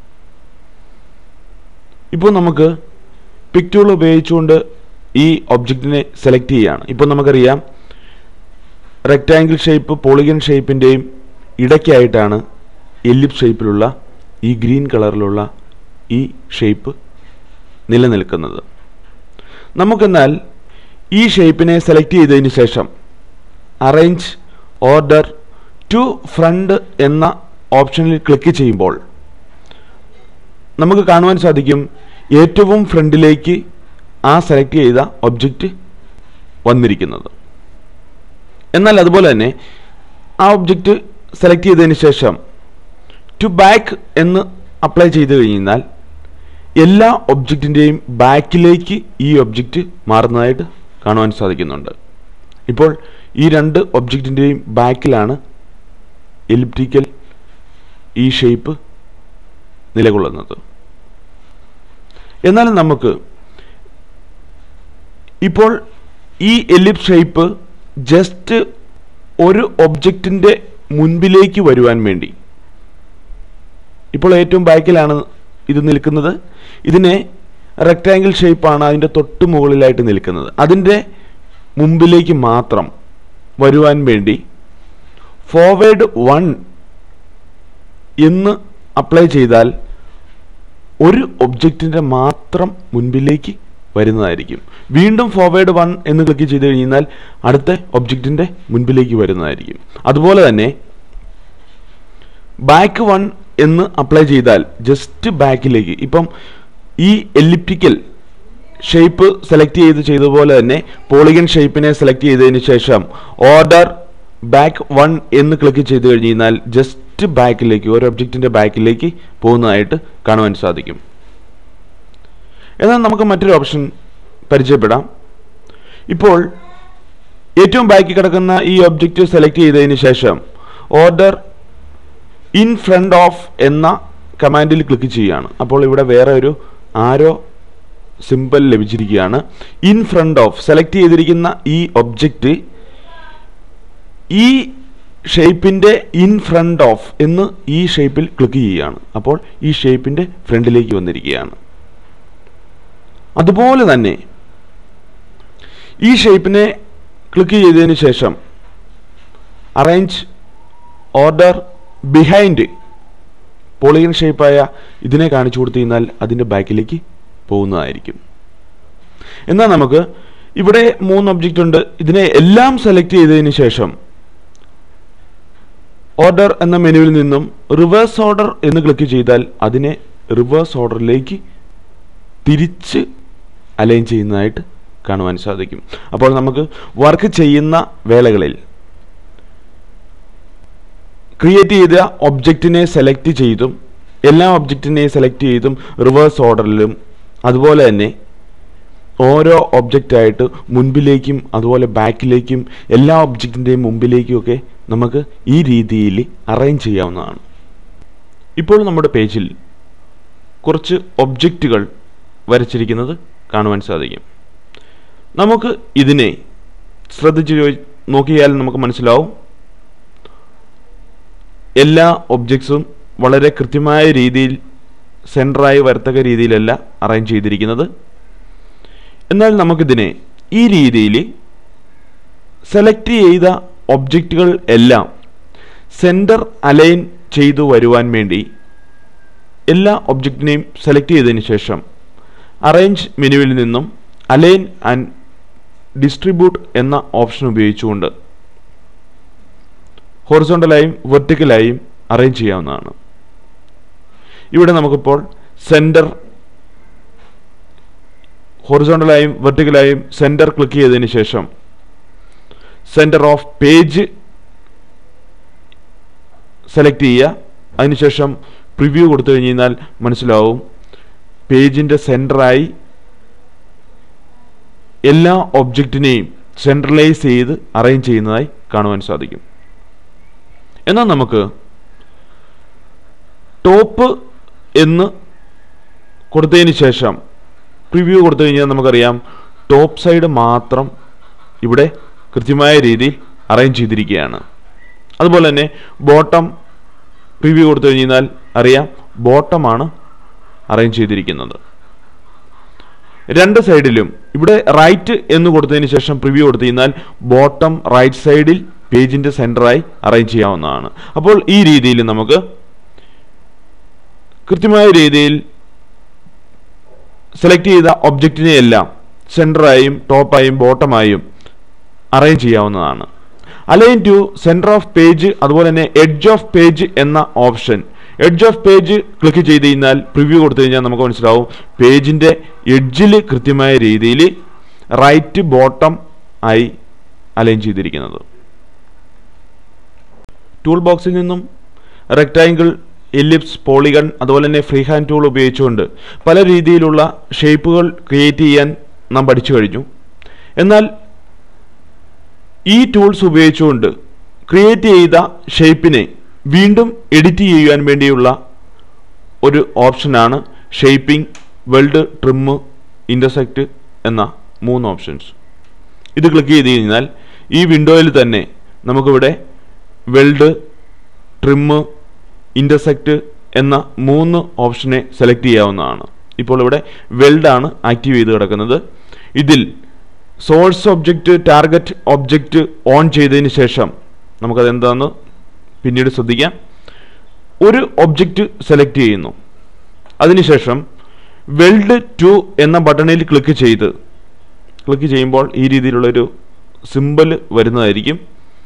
ഇപ്പോൾ നമുക്ക് പിക് ടൂൾ ഉപയോഗിച്ചുകൊണ്ട് ഈ ഒബ്ജക്റ്റിനെ സെലക്ട് ചെയ്യുകയാണ് ഇപ്പോൾ നമുക്കറിയാം റെക്റ്റാങ്കിൾ ഷേപ്പ് പോളിഗൺ ഷേപ്പിൻ്റെയും ഇടയ്ക്കായിട്ടാണ് എല്ലിപ്പ് ഷേപ്പിലുള്ള ഈ ഗ്രീൻ കളറിലുള്ള ഈ ഷേപ്പ് നിലനിൽക്കുന്നത് നമുക്കെന്നാൽ ഈ ഷേപ്പിനെ സെലക്ട് ചെയ്തതിന് ശേഷം അറേഞ്ച് ഓർഡർ ടു ഫ്രണ്ട് എന്ന ഓപ്ഷനിൽ ക്ലിക്ക് ചെയ്യുമ്പോൾ നമുക്ക് കാണുവാൻ സാധിക്കും ഏറ്റവും ഫ്രണ്ടിലേക്ക് ആ സെലക്ട് ചെയ്ത ഒബ്ജക്റ്റ് വന്നിരിക്കുന്നത് എന്നാൽ അതുപോലെ തന്നെ ആ ഒബ്ജക്റ്റ് സെലക്ട് ചെയ്തതിന് ശേഷം ടു ബാക്ക് എന്ന് അപ്ലൈ ചെയ്ത് കഴിഞ്ഞാൽ എല്ലാ ഒബ്ജക്റ്റിൻ്റെയും ബാക്കിലേക്ക് ഈ ഒബ്ജക്റ്റ് മാറുന്നതായിട്ട് കാണുവാൻ സാധിക്കുന്നുണ്ട് ഇപ്പോൾ ഈ രണ്ട് ഒബ്ജക്റ്റിൻ്റെയും ബാക്കിലാണ് എലിപ്റ്റിക്കൽ ഈ ഷേപ്പ് നിലകൊള്ളുന്നത് എന്നാൽ നമുക്ക് ഇപ്പോൾ ഈ എലിപ്പ് ഷേപ്പ് ജസ്റ്റ് ഒരു ഒബ്ജക്റ്റിൻ്റെ മുൻപിലേക്ക് വരുവാൻ വേണ്ടി ഇപ്പോൾ ഏറ്റവും ബാക്കിലാണ് ഇത് നിൽക്കുന്നത് ഇതിനെ റെക്റ്റാങ്കിൾ ഷേപ്പാണ് അതിൻ്റെ തൊട്ട് മുകളിലായിട്ട് നിൽക്കുന്നത് അതിൻ്റെ മുമ്പിലേക്ക് മാത്രം വരുവാൻ വേണ്ടി ഫോർവേഡ് വൺ എന്ന് അപ്ലൈ ചെയ്താൽ ഒരു ഒബ്ജക്റ്റിൻ്റെ മാത്രം മുൻപിലേക്ക് വരുന്നതായിരിക്കും വീണ്ടും ഫോർവേഡ് വൺ എന്ന് ക്ലിക്ക് ചെയ്ത് കഴിഞ്ഞാൽ അടുത്ത ഒബ്ജക്റ്റിൻ്റെ മുൻപിലേക്ക് വരുന്നതായിരിക്കും അതുപോലെ തന്നെ ബാക്ക് വൺ എന്ന് അപ്ലൈ ചെയ്താൽ ജസ്റ്റ് ബാക്കിലേക്ക് ഇപ്പം ഈ എലിപ്റ്റിക്കൽ ഷേപ്പ് സെലക്ട് ചെയ്ത് ചെയ്തതുപോലെ തന്നെ പോളിഗൺ ഷേപ്പിനെ സെലക്ട് ചെയ്തതിന് ശേഷം ഓർഡർ ബാക്ക് വൺ എന്ന് ക്ലിക്ക് ചെയ്ത് കഴിഞ്ഞാൽ ജസ്റ്റ് ബാക്കിലേക്ക് ഒരു ഒബ്ജക്റ്റിൻ്റെ ബാക്കിലേക്ക് പോകുന്നതായിട്ട് കാണുവാൻ സാധിക്കും എന്നാൽ നമുക്ക് മറ്റൊരു ഓപ്ഷൻ പരിചയപ്പെടാം ഇപ്പോൾ ഏറ്റവും ബാക്കിൽ കിടക്കുന്ന ഈ ഒബ്ജക്റ്റ് സെലക്ട് ചെയ്തതിന് ശേഷം ഓർഡർ ഇൻ ഫ്രണ്ട് ഓഫ് എന്ന കമാൻഡിൽ ക്ലിക്ക് ചെയ്യുകയാണ് അപ്പോൾ ഇവിടെ വേറെ ഒരു ആരോ സിമ്പിൾ ലഭിച്ചിരിക്കുകയാണ് ഇൻ ഫ്രണ്ട് ഓഫ് സെലക്ട് ചെയ്തിരിക്കുന്ന ഈ ഒബ്ജക്റ്റ് ഈ ഷേപ്പിൻ്റെ ഇൻ ഫ്രണ്ട് ഓഫ് എന്ന് ഈ ഷേപ്പിൽ ക്ലിക്ക് ചെയ്യുകയാണ് അപ്പോൾ ഈ ഷേപ്പിൻ്റെ ഫ്രണ്ടിലേക്ക് വന്നിരിക്കുകയാണ് അതുപോലെ തന്നെ ഈ ഷേപ്പിനെ ക്ലിക്ക് ചെയ്തതിന് ശേഷം അറേഞ്ച് ഓർഡർ ബിഹൈൻഡ് പോളിഗൺ ഷേപ്പായ ഇതിനെ കാണിച്ചു കൊടുത്തു കഴിഞ്ഞാൽ അതിൻ്റെ ബാക്കിലേക്ക് പോകുന്നതായിരിക്കും എന്നാൽ നമുക്ക് ഇവിടെ മൂന്ന് ഒബ്ജക്റ്റ് ഉണ്ട് ഇതിനെ എല്ലാം സെലക്ട് ചെയ്തതിന് ശേഷം ഓർഡർ എന്ന മെനുവിൽ നിന്നും റിവേഴ്സ് ഓർഡർ എന്ന് ക്ലിക്ക് ചെയ്താൽ അതിനെ റിവേഴ്സ് ഓർഡറിലേക്ക് തിരിച്ച് അലൈൻ ചെയ്യുന്നതായിട്ട് കാണുവാൻ സാധിക്കും അപ്പോൾ നമുക്ക് വർക്ക് ചെയ്യുന്ന വേളകളിൽ ക്രിയേറ്റ് ചെയ്ത ഒബ്ജക്റ്റിനെ സെലക്ട് ചെയ്തും എല്ലാ ഒബ്ജക്റ്റിനെയും സെലക്ട് ചെയ്തും റിവേഴ്സ് ഓർഡറിലും അതുപോലെ തന്നെ ഓരോ ഒബ്ജക്റ്റായിട്ട് മുൻപിലേക്കും അതുപോലെ ബാക്കിലേക്കും എല്ലാ ഒബ്ജക്റ്റിൻ്റെയും മുമ്പിലേക്കും ഒക്കെ നമുക്ക് ഈ രീതിയിൽ അറേഞ്ച് ചെയ്യാവുന്നതാണ് ഇപ്പോൾ നമ്മുടെ പേജിൽ കുറച്ച് ഒബ്ജക്റ്റുകൾ വരച്ചിരിക്കുന്നത് കാണുവാൻ സാധിക്കും നമുക്ക് ഇതിനെ ശ്രദ്ധിച്ച് ചോദി- നോക്കിയാൽ നമുക്ക് മനസ്സിലാവും എല്ലാ ഒബ്ജക്ട്സും വളരെ കൃത്യമായ രീതിയിൽ സെൻറ്ററായി വരത്തക്ക രീതിയിലല്ല അറേഞ്ച് ചെയ്തിരിക്കുന്നത് എന്നാൽ നമുക്കിതിനെ ഈ രീതിയിൽ സെലക്ട് ചെയ്ത ഒബ്ജക്റ്റുകൾ എല്ലാം സെൻറ്റർ അലൈൻ ചെയ്തു വരുവാൻ വേണ്ടി എല്ലാ ഒബ്ജക്റ്റിനെയും സെലക്ട് ചെയ്തതിന് ശേഷം അറേഞ്ച് മെനുവിൽ നിന്നും അലൈൻ ആൻഡ് ഡിസ്ട്രിബ്യൂട്ട് എന്ന ഓപ്ഷൻ ഉപയോഗിച്ചുകൊണ്ട് ഹൊറിസോണ്ടലായും വെർട്ടിക്കലായും അറേഞ്ച് ചെയ്യാവുന്നതാണ് ഇവിടെ നമുക്കിപ്പോൾ സെൻറ്റർ ഹൊറിസോണ്ടലായും വെർട്ടിക്കലായും സെൻറ്റർ ക്ലിക്ക് ചെയ്തതിന് ശേഷം സെൻറ്റർ ഓഫ് പേജ് സെലക്ട് ചെയ്യുക അതിനുശേഷം പ്രിവ്യൂ കൊടുത്തു കഴിഞ്ഞ് കഴിഞ്ഞാൽ മനസ്സിലാവും പേജിൻ്റെ സെൻറ്ററായി എല്ലാ ഒബ്ജക്റ്റിനെയും സെൻട്രലൈസ് ചെയ്ത് അറേഞ്ച് ചെയ്യുന്നതായി കാണുവാൻ സാധിക്കും എന്നാൽ നമുക്ക് ടോപ്പ് എന്ന് കൊടുത്തതിന് ശേഷം പ്രിവ്യൂ കൊടുത്തു കഴിഞ്ഞാൽ നമുക്കറിയാം ടോപ്പ് സൈഡ് മാത്രം ഇവിടെ കൃത്യമായ രീതിയിൽ അറേഞ്ച് ചെയ്തിരിക്കുകയാണ് അതുപോലെ തന്നെ ബോട്ടം പ്രിവ്യൂ കൊടുത്തു കഴിഞ്ഞാൽ അറിയാം ബോട്ടമാണ് അറേഞ്ച് ചെയ്തിരിക്കുന്നത് രണ്ട് സൈഡിലും ഇവിടെ റൈറ്റ് എന്ന് കൊടുത്തതിന് ശേഷം പ്രിവ്യൂ കൊടുത്തു കഴിഞ്ഞാൽ ബോട്ടം റൈറ്റ് സൈഡിൽ പേജിൻ്റെ സെൻറ്ററായി അറേഞ്ച് ചെയ്യാവുന്നതാണ് അപ്പോൾ ഈ രീതിയിൽ നമുക്ക് കൃത്യമായ രീതിയിൽ സെലക്ട് ചെയ്ത ഒബ്ജക്റ്റിനെ എല്ലാം സെൻറ്ററായും ടോപ്പായും ബോട്ടമായും അറേഞ്ച് ചെയ്യാവുന്നതാണ് align to centre of page അതുപോലെ തന്നെ എഡ്ജ് ഓഫ് പേജ് എന്ന option edge of page click ചെയ്ത് കഴിഞ്ഞാൽ പ്രിവ്യൂ കൊടുത്തു കഴിഞ്ഞാൽ നമുക്ക് മനസ്സിലാവും പേജിൻ്റെ എഡ്ജിൽ കൃത്യമായ രീതിയിൽ റൈറ്റ് ബോട്ടം ആയി അലൈൻ ചെയ്തിരിക്കുന്നത് ടൂൾ ബോക്സിൽ നിന്നും റെക്ടാങ്കിൾ എലിപ്സ് പോളിഗൺ അതുപോലെ തന്നെ ഫ്രീ ഹാൻഡ് ടൂൾ ഉപയോഗിച്ചുകൊണ്ട് പല രീതിയിലുള്ള ഷേപ്പുകൾ ക്രിയേറ്റ് ചെയ്യാൻ നാം പഠിച്ചു കഴിഞ്ഞു എന്നാൽ ഈ ടൂൾസ് ഉപയോഗിച്ചുകൊണ്ട് ക്രിയേറ്റ് ചെയ്ത ഷേപ്പിനെ വീണ്ടും എഡിറ്റ് ചെയ്യുവാൻ വേണ്ടിയുള്ള ഒരു ഓപ്ഷനാണ് ഷേപ്പിംഗ് വെൽഡ് ട്രിമ്മ് ഇൻ്റർസെക്റ്റ് എന്ന മൂന്ന് ഓപ്ഷൻസ് ഇത് ക്ലിക്ക് ചെയ്ത് കഴിഞ്ഞാൽ ഈ വിൻഡോയിൽ തന്നെ നമുക്കിവിടെ വെൽഡ് ട്രിമ്മ് ഇൻ്റർസെക്റ്റ് എന്ന മൂന്ന് ഓപ്ഷനെ സെലക്ട് ചെയ്യാവുന്നതാണ് ഇപ്പോൾ ഇവിടെ വെൽഡാണ് ആക്റ്റീവ് ചെയ്ത് കിടക്കുന്നത് ഇതിൽ source object target object on ചെയ്തതിന് ശേഷം നമുക്കത് എന്താണെന്ന് പിന്നീട് ശ്രദ്ധിക്കാം ഒരു ഒബ്ജക്റ്റ് സെലക്ട് ചെയ്യുന്നു അതിനുശേഷം വെൽഡ് ടു എന്ന ബട്ടണിൽ ക്ലിക്ക് ചെയ്ത് ക്ലിക്ക് ചെയ്യുമ്പോൾ ഈ രീതിയിലുള്ളൊരു സിമ്പൽ വരുന്നതായിരിക്കും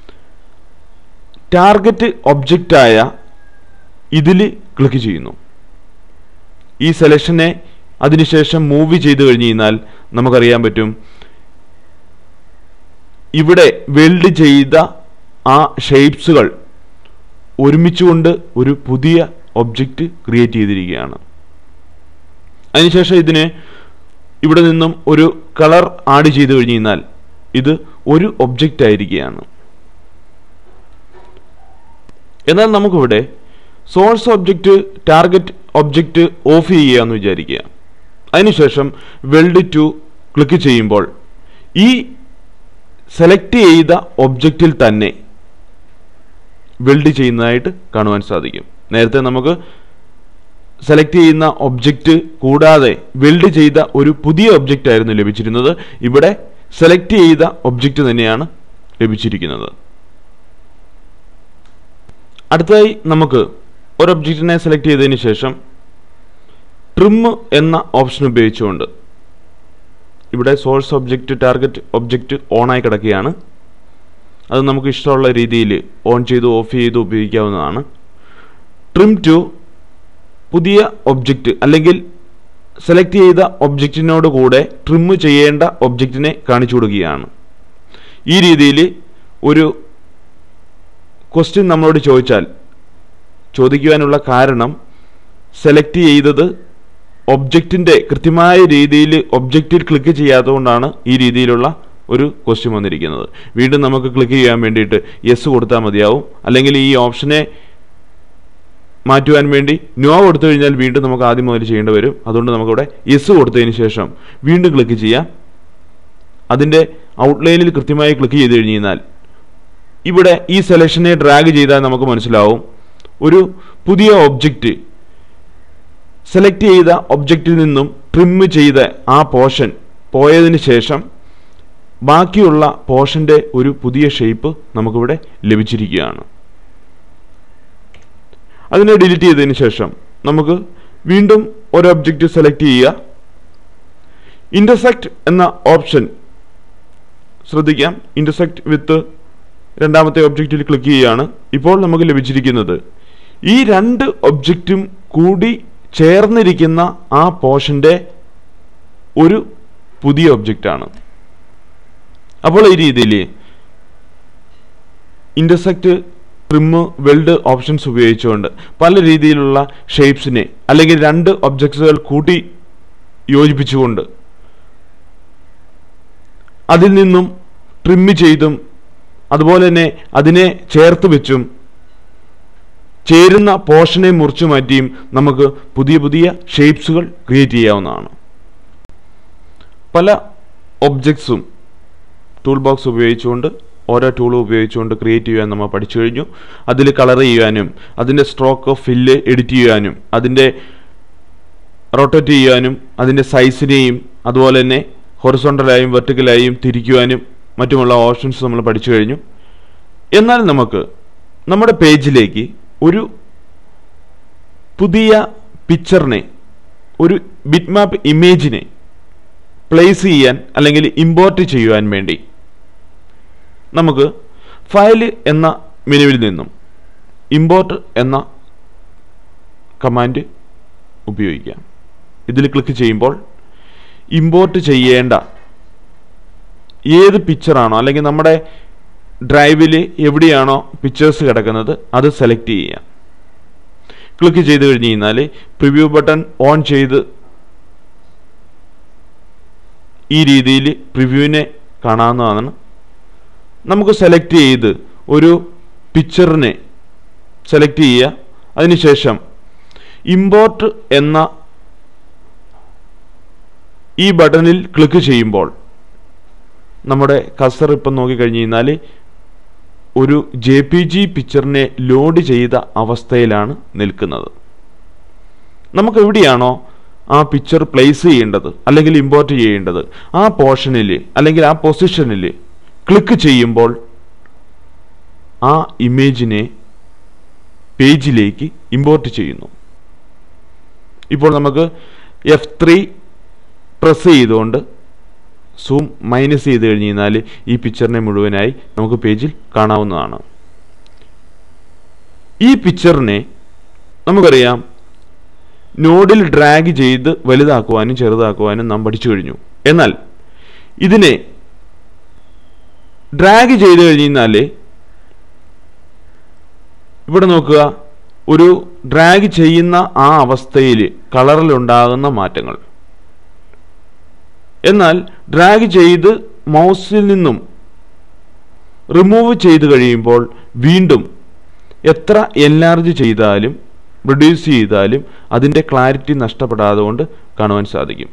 ടാർഗറ്റ് ഒബ്ജക്റ്റായ ഇതിൽ ക്ലിക്ക് ചെയ്യുന്നു ഈ സെലക്ഷനെ അതിനുശേഷം മൂവ് ചെയ്ത് കഴിഞ്ഞ് കഴിഞ്ഞാൽ നമുക്കറിയാൻ പറ്റും ഇവിടെ വെൽഡ് ചെയ്ത ആ ഷേപ്സുകൾ ഒരുമിച്ചുകൊണ്ട് ഒരു പുതിയ ഒബ്ജക്റ്റ് ക്രിയേറ്റ് ചെയ്തിരിക്കുകയാണ് അതിനുശേഷം ഇതിന് ഇവിടെ നിന്നും ഒരു കളർ ആഡ് ചെയ്ത് കഴിഞ്ഞ് കഴിഞ്ഞാൽ ഇത് ഒരു ഒബ്ജക്റ്റ് ആയിരിക്കുകയാണ് എന്നാൽ നമുക്കിവിടെ source object target object off ചെയ്യുക എന്ന് വിചാരിക്കുക അതിനുശേഷം വെൽഡ് ടു ക്ലിക്ക് ചെയ്യുമ്പോൾ ഈ സെലക്ട് ചെയ്ത ഒബ്ജക്റ്റിൽ തന്നെ വെൽഡ് ചെയ്യുന്നതായിട്ട് കാണുവാൻ സാധിക്കും നേരത്തെ നമുക്ക് സെലക്ട് ചെയ്യുന്ന ഒബ്ജക്റ്റ് കൂടാതെ വെൽഡ് ചെയ്ത ഒരു പുതിയ ഒബ്ജക്റ്റ് ആയിരുന്നു ലഭിച്ചിരുന്നത് ഇവിടെ സെലക്ട് ചെയ്ത ഒബ്ജക്റ്റ് തന്നെയാണ് ലഭിച്ചിരിക്കുന്നത് അടുത്തതായി നമുക്ക് ഒരു ഒബ്ജക്റ്റിനെ സെലക്ട് ചെയ്തതിന് ശേഷം ട്രിം എന്ന ഓപ്ഷൻ ഉപയോഗിച്ചുകൊണ്ട് ഇവിടെ സോഴ്സ് ഒബ്ജക്റ്റ് ടാർഗറ്റ് ഒബ്ജക്റ്റ് ഓണായി കിടക്കുകയാണ് അത് നമുക്ക് ഇഷ്ടമുള്ള രീതിയിൽ ഓൺ ചെയ്ത് ഓഫ് ചെയ്ത് ഉപയോഗിക്കാവുന്നതാണ് ട്രിം ടു പുതിയ ഒബ്ജക്റ്റ് അല്ലെങ്കിൽ സെലക്ട് ചെയ്ത ഒബ്ജക്റ്റിനോട് കൂടെ ട്രിം ചെയ്യേണ്ട ഒബ്ജക്റ്റിനെ കാണിച്ചു കൊടുക്കുകയാണ് ഈ രീതിയിൽ ഒരു ക്വസ്റ്റ്യൻ നമ്മളോട് ചോദിച്ചാൽ ചോദിക്കുവാനുള്ള കാരണം സെലക്ട് ചെയ്തത് ഒബ്ജക്റ്റിൻ്റെ കൃത്യമായ രീതിയിൽ ഒബ്ജക്റ്റിൽ ക്ലിക്ക് ചെയ്യാത്തതുകൊണ്ടാണ് ഈ രീതിയിലുള്ള ഒരു ക്വസ്റ്റ്യൻ വന്നിരിക്കുന്നത് വീണ്ടും നമുക്ക് ക്ലിക്ക് ചെയ്യാൻ വേണ്ടിയിട്ട് യെസ് കൊടുത്താൽ മതിയാവും അല്ലെങ്കിൽ ഈ ഓപ്ഷനെ മാറ്റുവാൻ വേണ്ടി നോ കൊടുത്തു കഴിഞ്ഞാൽ വീണ്ടും നമുക്ക് ആദ്യം മുതൽ ചെയ്യേണ്ടി വരും അതുകൊണ്ട് നമുക്കിവിടെ യെസ് കൊടുത്തതിന് ശേഷം വീണ്ടും ക്ലിക്ക് ചെയ്യാം അതിൻ്റെ ഔട്ട്ലൈനിൽ കൃത്യമായി ക്ലിക്ക് ചെയ്ത് കഴിഞ്ഞ് കഴിഞ്ഞാൽ ഇവിടെ ഈ സെലക്ഷനെ ഡ്രാഗ് ചെയ്താൽ നമുക്ക് മനസ്സിലാവും ഒരു പുതിയ ഒബ്ജക്റ്റ് സെലക്ട് ചെയ്ത ഒബ്ജക്റ്റിൽ നിന്നും ട്രിം ചെയ്ത ആ പോർഷൻ പോയതിന് ശേഷം ബാക്കിയുള്ള പോർഷൻ്റെ ഒരു പുതിയ ഷേപ്പ് നമുക്കിവിടെ ലഭിച്ചിരിക്കുകയാണ് അതിനെ ഡിലീറ്റ് ചെയ്തതിന് ശേഷം നമുക്ക് വീണ്ടും ഒരു ഒബ്ജക്റ്റ് സെലക്ട് ചെയ്യുക ഇൻ്റർസെക്റ്റ് എന്ന ഓപ്ഷൻ ശ്രദ്ധിക്കാം ഇൻ്റർസെക്റ്റ് വിത്ത് രണ്ടാമത്തെ ഒബ്ജക്റ്റിൽ ക്ലിക്ക് ചെയ്യുകയാണ് ഇപ്പോൾ നമുക്ക് ലഭിച്ചിരിക്കുന്നത് ഈ രണ്ട് ഒബ്ജക്റ്റും കൂടി ചേർന്നിരിക്കുന്ന ആ പോർഷൻ്റെ ഒരു പുതിയ ഒബ്ജക്റ്റാണ് അപ്പോൾ ഈ രീതിയിൽ ഇൻ്റർസെക്റ്റ് ട്രിമ്മ് വെൽഡ് ഓപ്ഷൻസ് ഉപയോഗിച്ചുകൊണ്ട് പല രീതിയിലുള്ള ഷേപ്സിനെ അല്ലെങ്കിൽ രണ്ട് ഒബ്ജക്ട്സുകൾ കൂട്ടി യോജിപ്പിച്ചുകൊണ്ട് അതിൽ നിന്നും ട്രിമ്മ് ചെയ്തും അതുപോലെ തന്നെ അതിനെ ചേർത്ത് വെച്ചും ചേരുന്ന പോർഷനെ മുറിച്ചു മാറ്റിയും നമുക്ക് പുതിയ പുതിയ ഷേപ്സുകൾ ക്രിയേറ്റ് ചെയ്യാവുന്നതാണ് പല ഒബ്ജക്ട്സും ടൂൾ ബോക്സ് ഉപയോഗിച്ചുകൊണ്ട് ഓരോ ടൂളും ഉപയോഗിച്ചുകൊണ്ട് ക്രിയേറ്റ് ചെയ്യാൻ നമ്മൾ പഠിച്ചു കഴിഞ്ഞു അതിൽ കളർ ചെയ്യാനും അതിൻ്റെ സ്ട്രോക്ക് ഫില്ല് എഡിറ്റ് ചെയ്യാനും അതിൻ്റെ റൊട്ടേറ്റ് ചെയ്യാനും അതിൻ്റെ സൈസിനെയും അതുപോലെ തന്നെ ഹൊറിസോണ്ടലായും വെർട്ടിക്കലായും തിരിക്കുവാനും മറ്റുമുള്ള ഓപ്ഷൻസ് നമ്മൾ പഠിച്ചു കഴിഞ്ഞു എന്നാൽ നമുക്ക് നമ്മുടെ പേജിലേക്ക് ഒരു പുതിയ പിക്ചറിനെ ഒരു ബിറ്റ് മാപ്പ് ഇമേജിനെ പ്ലേസ് ചെയ്യാൻ അല്ലെങ്കിൽ ഇമ്പോർട്ട് ചെയ്യുവാൻ വേണ്ടി നമുക്ക് ഫയൽ എന്ന മെനുവിൽ നിന്നും ഇമ്പോർട്ട് എന്ന കമാൻഡ് ഉപയോഗിക്കാം ഇതിൽ ക്ലിക്ക് ചെയ്യുമ്പോൾ ഇമ്പോർട്ട് ചെയ്യേണ്ട ഏത് പിക്ചറാണോ അല്ലെങ്കിൽ നമ്മുടെ ഡ്രൈവിൽ എവിടെയാണോ പിക്ചേഴ്സ് കിടക്കുന്നത് അത് സെലക്ട് ചെയ്യാം ക്ലിക്ക് ചെയ്ത് കഴിഞ്ഞ് കഴിഞ്ഞാൽ പ്രിവ്യൂ ബട്ടൺ ഓൺ ചെയ്ത് ഈ രീതിയിൽ പ്രിവ്യൂവിനെ കാണാവുന്നതാണ് നമുക്ക് സെലക്ട് ചെയ്ത് ഒരു പിക്ചറിനെ സെലക്ട് ചെയ്യുക അതിനുശേഷം ഇമ്പോർട്ട് എന്ന ഈ ബട്ടണിൽ ക്ലിക്ക് ചെയ്യുമ്പോൾ നമ്മുടെ കസർ ഇപ്പം നോക്കിക്കഴിഞ്ഞ് കഴിഞ്ഞാൽ ഒരു ജെ പി ജി പിക്ചറിനെ ലോഡ് ചെയ്ത അവസ്ഥയിലാണ് നിൽക്കുന്നത് നമുക്ക് എവിടെയാണോ ആ പിക്ചർ പ്ലേസ് ചെയ്യേണ്ടത് അല്ലെങ്കിൽ ഇമ്പോർട്ട് ചെയ്യേണ്ടത് ആ പോർഷനിൽ അല്ലെങ്കിൽ ആ പൊസിഷനിൽ ക്ലിക്ക് ചെയ്യുമ്പോൾ ആ ഇമേജിനെ പേജിലേക്ക് ഇമ്പോർട്ട് ചെയ്യുന്നു ഇപ്പോൾ നമുക്ക് എഫ് ത്രീ പ്രസ് ചെയ്തുകൊണ്ട് സൂം മൈനസ് ചെയ്ത് കഴിഞ്ഞ് കഴിഞ്ഞാൽ ഈ പിക്ചറിനെ മുഴുവനായി നമുക്ക് പേജിൽ കാണാവുന്നതാണ് ഈ പിക്ചറിനെ നമുക്കറിയാം നോഡിൽ ഡ്രാഗ് ചെയ്ത് വലുതാക്കുവാനും ചെറുതാക്കുവാനും നാം പഠിച്ചു കഴിഞ്ഞു എന്നാൽ ഇതിനെ ഡ്രാഗ് ചെയ്ത് കഴിഞ്ഞാൽ ഇവിടെ നോക്കുക ഒരു ഡ്രാഗ് ചെയ്യുന്ന ആ അവസ്ഥയിൽ കളറിലുണ്ടാകുന്ന മാറ്റങ്ങൾ എന്നാൽ ഡ്രാഗ് ചെയ്ത് മൗസിൽ നിന്നും റിമൂവ് ചെയ്ത് കഴിയുമ്പോൾ വീണ്ടും എത്ര എൻലാർജ് ചെയ്താലും റിഡ്യൂസ് ചെയ്താലും അതിൻ്റെ ക്ലാരിറ്റി നഷ്ടപ്പെടാതെ കൊണ്ട് കാണുവാൻ സാധിക്കും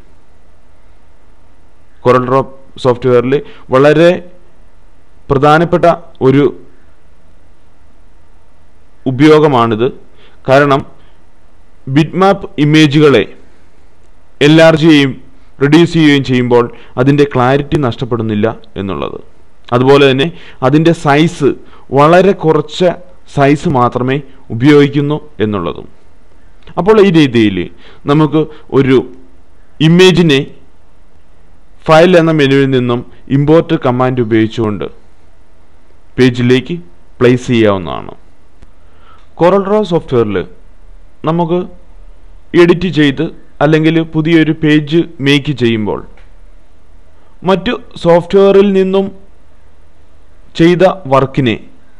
കൊറൽ ഡ്രോപ്പ് സോഫ്റ്റ്വെയറിൽ വളരെ പ്രധാനപ്പെട്ട ഒരു ഉപയോഗമാണിത് കാരണം ബിറ്റ്മാപ്പ് ഇമേജുകളെ എൻലാർജ് ചെയ്യുകയും റെഡ്യൂസ് ചെയ്യുകയും ചെയ്യുമ്പോൾ അതിൻ്റെ ക്ലാരിറ്റി നഷ്ടപ്പെടുന്നില്ല എന്നുള്ളത് അതുപോലെ തന്നെ അതിൻ്റെ സൈസ് വളരെ കുറച്ച സൈസ് മാത്രമേ ഉപയോഗിക്കുന്നു എന്നുള്ളതും അപ്പോൾ ഈ രീതിയിൽ നമുക്ക് ഒരു ഇമേജിനെ ഫയൽ എന്ന മെനുവിൽ നിന്നും ഇമ്പോർട്ട് കമാൻഡ് ഉപയോഗിച്ചുകൊണ്ട് പേജിലേക്ക് പ്ലേസ് ചെയ്യാവുന്നതാണ് കൊറൽ ഡ്രോ സോഫ്റ്റ്വെയറിൽ നമുക്ക് എഡിറ്റ് ചെയ്ത് അല്ലെങ്കിൽ പുതിയൊരു പേജ് മേക്ക് ചെയ്യുമ്പോൾ മറ്റു സോഫ്റ്റ്വെയറിൽ നിന്നും ചെയ്ത വർക്കിനെ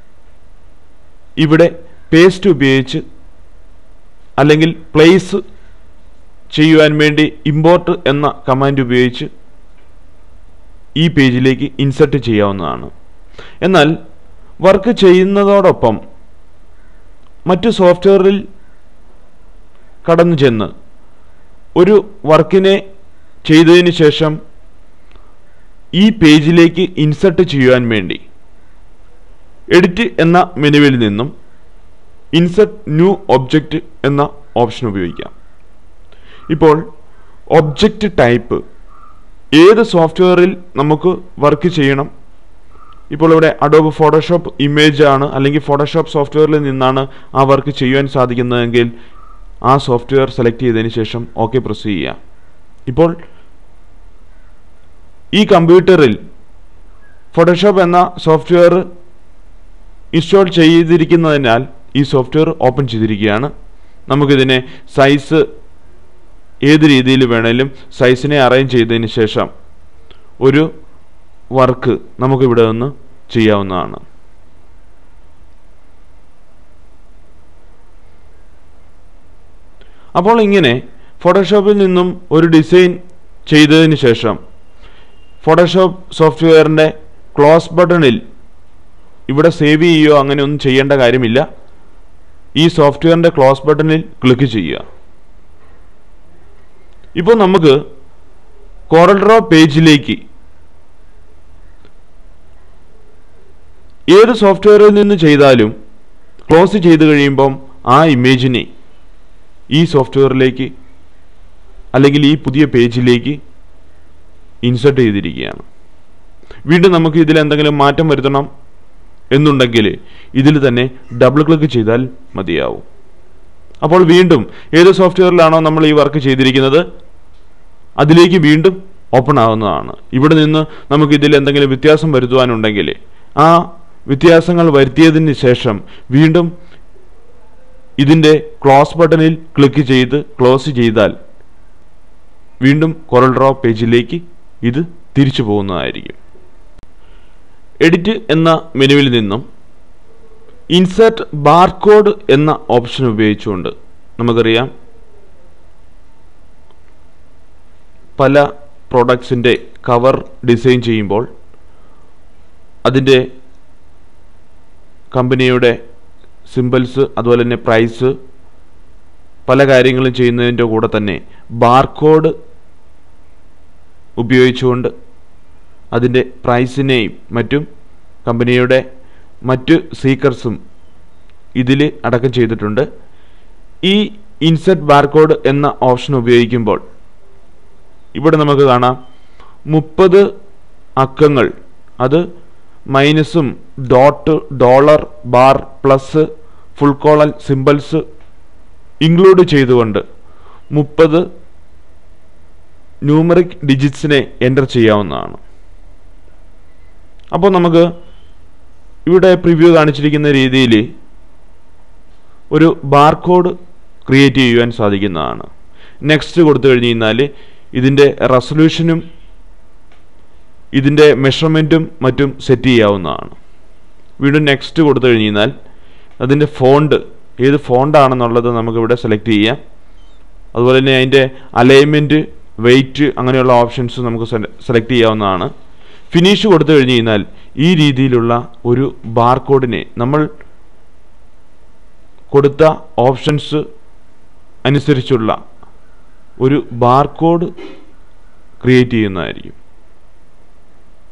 ഇവിടെ പേസ്റ്റ് ഉപയോഗിച്ച് അല്ലെങ്കിൽ പ്ലേസ് ചെയ്യുവാൻ വേണ്ടി ഇമ്പോർട്ട് എന്ന കമാൻഡ് ഉപയോഗിച്ച് ഈ പേജിലേക്ക് ഇൻസർട്ട് ചെയ്യാവുന്നതാണ് എന്നാൽ വർക്ക് ചെയ്യുന്നതോടൊപ്പം മറ്റു സോഫ്റ്റ്വെയറിൽ കടന്നു ചെന്ന് ഒരു വർക്കിനെ ചെയ്തതിന് ശേഷം ഈ പേജിലേക്ക് ഇൻസർട്ട് ചെയ്യുവാൻ വേണ്ടി എഡിറ്റ് എന്ന മെനുവിൽ നിന്നും ഇൻസർട്ട് ന്യൂ ഒബ്ജക്റ്റ് എന്ന ഓപ്ഷൻ ഉപയോഗിക്കാം ഇപ്പോൾ ഒബ്ജക്റ്റ് ടൈപ്പ് ഏത് സോഫ്റ്റ്വെയറിൽ നമുക്ക് വർക്ക് ചെയ്യണം ഇപ്പോൾ ഇവിടെ അഡോബ് ഫോട്ടോഷോപ്പ് ഇമേജ് ആണ് അല്ലെങ്കിൽ ഫോട്ടോഷോപ്പ് സോഫ്റ്റ്വെയറിൽ നിന്നാണ് ആ വർക്ക് ചെയ്യുവാൻ സാധിക്കുന്നതെങ്കിൽ ആ സോഫ്റ്റ്വെയർ സെലക്ട് ചെയ്തതിന് ശേഷം ഓക്കെ പ്രസ് ചെയ്യുക ഇപ്പോൾ ഈ കമ്പ്യൂട്ടറിൽ ഫോട്ടോഷോപ്പ് എന്ന സോഫ്റ്റ്വെയർ ഇൻസ്റ്റാൾ ചെയ്തിരിക്കുന്നതിനാൽ ഈ സോഫ്റ്റ്വെയർ ഓപ്പൺ ചെയ്തിരിക്കുകയാണ് നമുക്കിതിനെ സൈസ് ഏത് രീതിയിൽ വേണേലും സൈസിനെ അറേഞ്ച് ചെയ്തതിന് ശേഷം ഒരു വർക്ക് നമുക്കിവിടെ നിന്ന് ചെയ്യാവുന്നതാണ് അപ്പോൾ ഇങ്ങനെ ഫോട്ടോഷോപ്പിൽ നിന്നും ഒരു ഡിസൈൻ ചെയ്തതിന് ശേഷം ഫോട്ടോഷോപ്പ് സോഫ്റ്റ്വെയറിൻ്റെ ക്ലോസ് ബട്ടണിൽ ഇവിടെ സേവ് ചെയ്യുകയോ അങ്ങനെ ഒന്നും ചെയ്യേണ്ട കാര്യമില്ല ഈ സോഫ്റ്റ്വെയറിൻ്റെ ക്ലോസ് ബട്ടണിൽ ക്ലിക്ക് ചെയ്യുക ഇപ്പോൾ നമുക്ക് കോറൽ ഡ്രോ പേജിലേക്ക് ഏത് സോഫ്റ്റ്വെയറിൽ നിന്ന് ചെയ്താലും ക്ലോസ് ചെയ്ത് കഴിയുമ്പം ആ ഇമേജിനെ ഈ സോഫ്റ്റ്വെയറിലേക്ക് അല്ലെങ്കിൽ ഈ പുതിയ പേജിലേക്ക് ഇൻസർട്ട് ചെയ്തിരിക്കുകയാണ് വീണ്ടും നമുക്ക് ഇതിൽ എന്തെങ്കിലും മാറ്റം വരുത്തണം എന്നുണ്ടെങ്കിൽ ഇതിൽ തന്നെ ഡബിൾ ക്ലിക്ക് ചെയ്താൽ മതിയാവും അപ്പോൾ വീണ്ടും ഏത് സോഫ്റ്റ്വെയറിലാണോ നമ്മൾ ഈ വർക്ക് ചെയ്തിരിക്കുന്നത് അതിലേക്ക് വീണ്ടും ഓപ്പൺ ആവുന്നതാണ് ഇവിടെ നിന്ന് നമുക്ക് ഇതിൽ എന്തെങ്കിലും വ്യത്യാസം വരുത്തുവാനുണ്ടെങ്കിൽ ആ വ്യത്യാസങ്ങൾ വരുത്തിയതിന് ശേഷം വീണ്ടും ഇതിൻ്റെ ക്ലോസ് ബട്ടണിൽ ക്ലിക്ക് ചെയ്ത് ക്ലോസ് ചെയ്താൽ വീണ്ടും കൊറൽ ഡ്രോ പേജിലേക്ക് ഇത് തിരിച്ചു പോകുന്നതായിരിക്കും എഡിറ്റ് എന്ന മെനുവിൽ നിന്നും ഇൻസേർട്ട് ബാർകോഡ് എന്ന ഓപ്ഷൻ ഉപയോഗിച്ചുകൊണ്ട് നമുക്കറിയാം പല പ്രോഡക്ട്സിൻ്റെ കവർ ഡിസൈൻ ചെയ്യുമ്പോൾ അതിൻ്റെ കമ്പനിയുടെ സിമ്പിൾസ് അതുപോലെ തന്നെ പ്രൈസ് പല കാര്യങ്ങളും ചെയ്യുന്നതിൻ്റെ കൂടെ തന്നെ ബാർകോഡ് ഉപയോഗിച്ചുകൊണ്ട് അതിൻ്റെ പ്രൈസിനെയും മറ്റും കമ്പനിയുടെ മറ്റ് സീക്കർസും ഇതിൽ അടക്കം ചെയ്തിട്ടുണ്ട് ഈ ഇൻസെർട്ട് ബാർകോഡ് എന്ന ഓപ്ഷൻ ഉപയോഗിക്കുമ്പോൾ ഇവിടെ നമുക്ക് കാണാം മുപ്പത് അക്കങ്ങൾ അത് മൈനസും dot dollar bar plus full colon symbols include ചെയ്തുകൊണ്ട് മുപ്പത് ന്യൂമറിക് ഡിജിറ്റ്സിനെ എൻ്റർ ചെയ്യാവുന്നതാണ് അപ്പോൾ നമുക്ക് ഇവിടെ പ്രിവ്യൂ കാണിച്ചിരിക്കുന്ന രീതിയിൽ ഒരു ബാർകോഡ് ക്രിയേറ്റ് ചെയ്യുവാൻ സാധിക്കുന്നതാണ് നെക്സ്റ്റ് കൊടുത്തു കഴിഞ്ഞ് കഴിഞ്ഞാൽ ഇതിൻ്റെ റെസൊല്യൂഷനും ഇതിൻ്റെ മെഷർമെൻറ്റും മറ്റും സെറ്റ് ചെയ്യാവുന്നതാണ് വീണ്ടും നെക്സ്റ്റ് കൊടുത്തു കഴിഞ്ഞ് കഴിഞ്ഞാൽ അതിൻ്റെ ഫോണ്ട് ഏത് ഫോണ്ടാണെന്നുള്ളത് നമുക്കിവിടെ സെലക്ട് ചെയ്യാം അതുപോലെ തന്നെ അതിൻ്റെ അലൈൻമെൻറ്റ് വെയിറ്റ് അങ്ങനെയുള്ള ഓപ്ഷൻസ് നമുക്ക് സെലക്ട് ചെയ്യാവുന്നതാണ് ഫിനിഷ് കൊടുത്തു കഴിഞ്ഞ് കഴിഞ്ഞാൽ ഈ രീതിയിലുള്ള ഒരു ബാർകോഡിനെ നമ്മൾ കൊടുത്ത ഓപ്ഷൻസ് അനുസരിച്ചുള്ള ഒരു ബാർകോഡ് ക്രിയേറ്റ് ചെയ്യുന്നതായിരിക്കും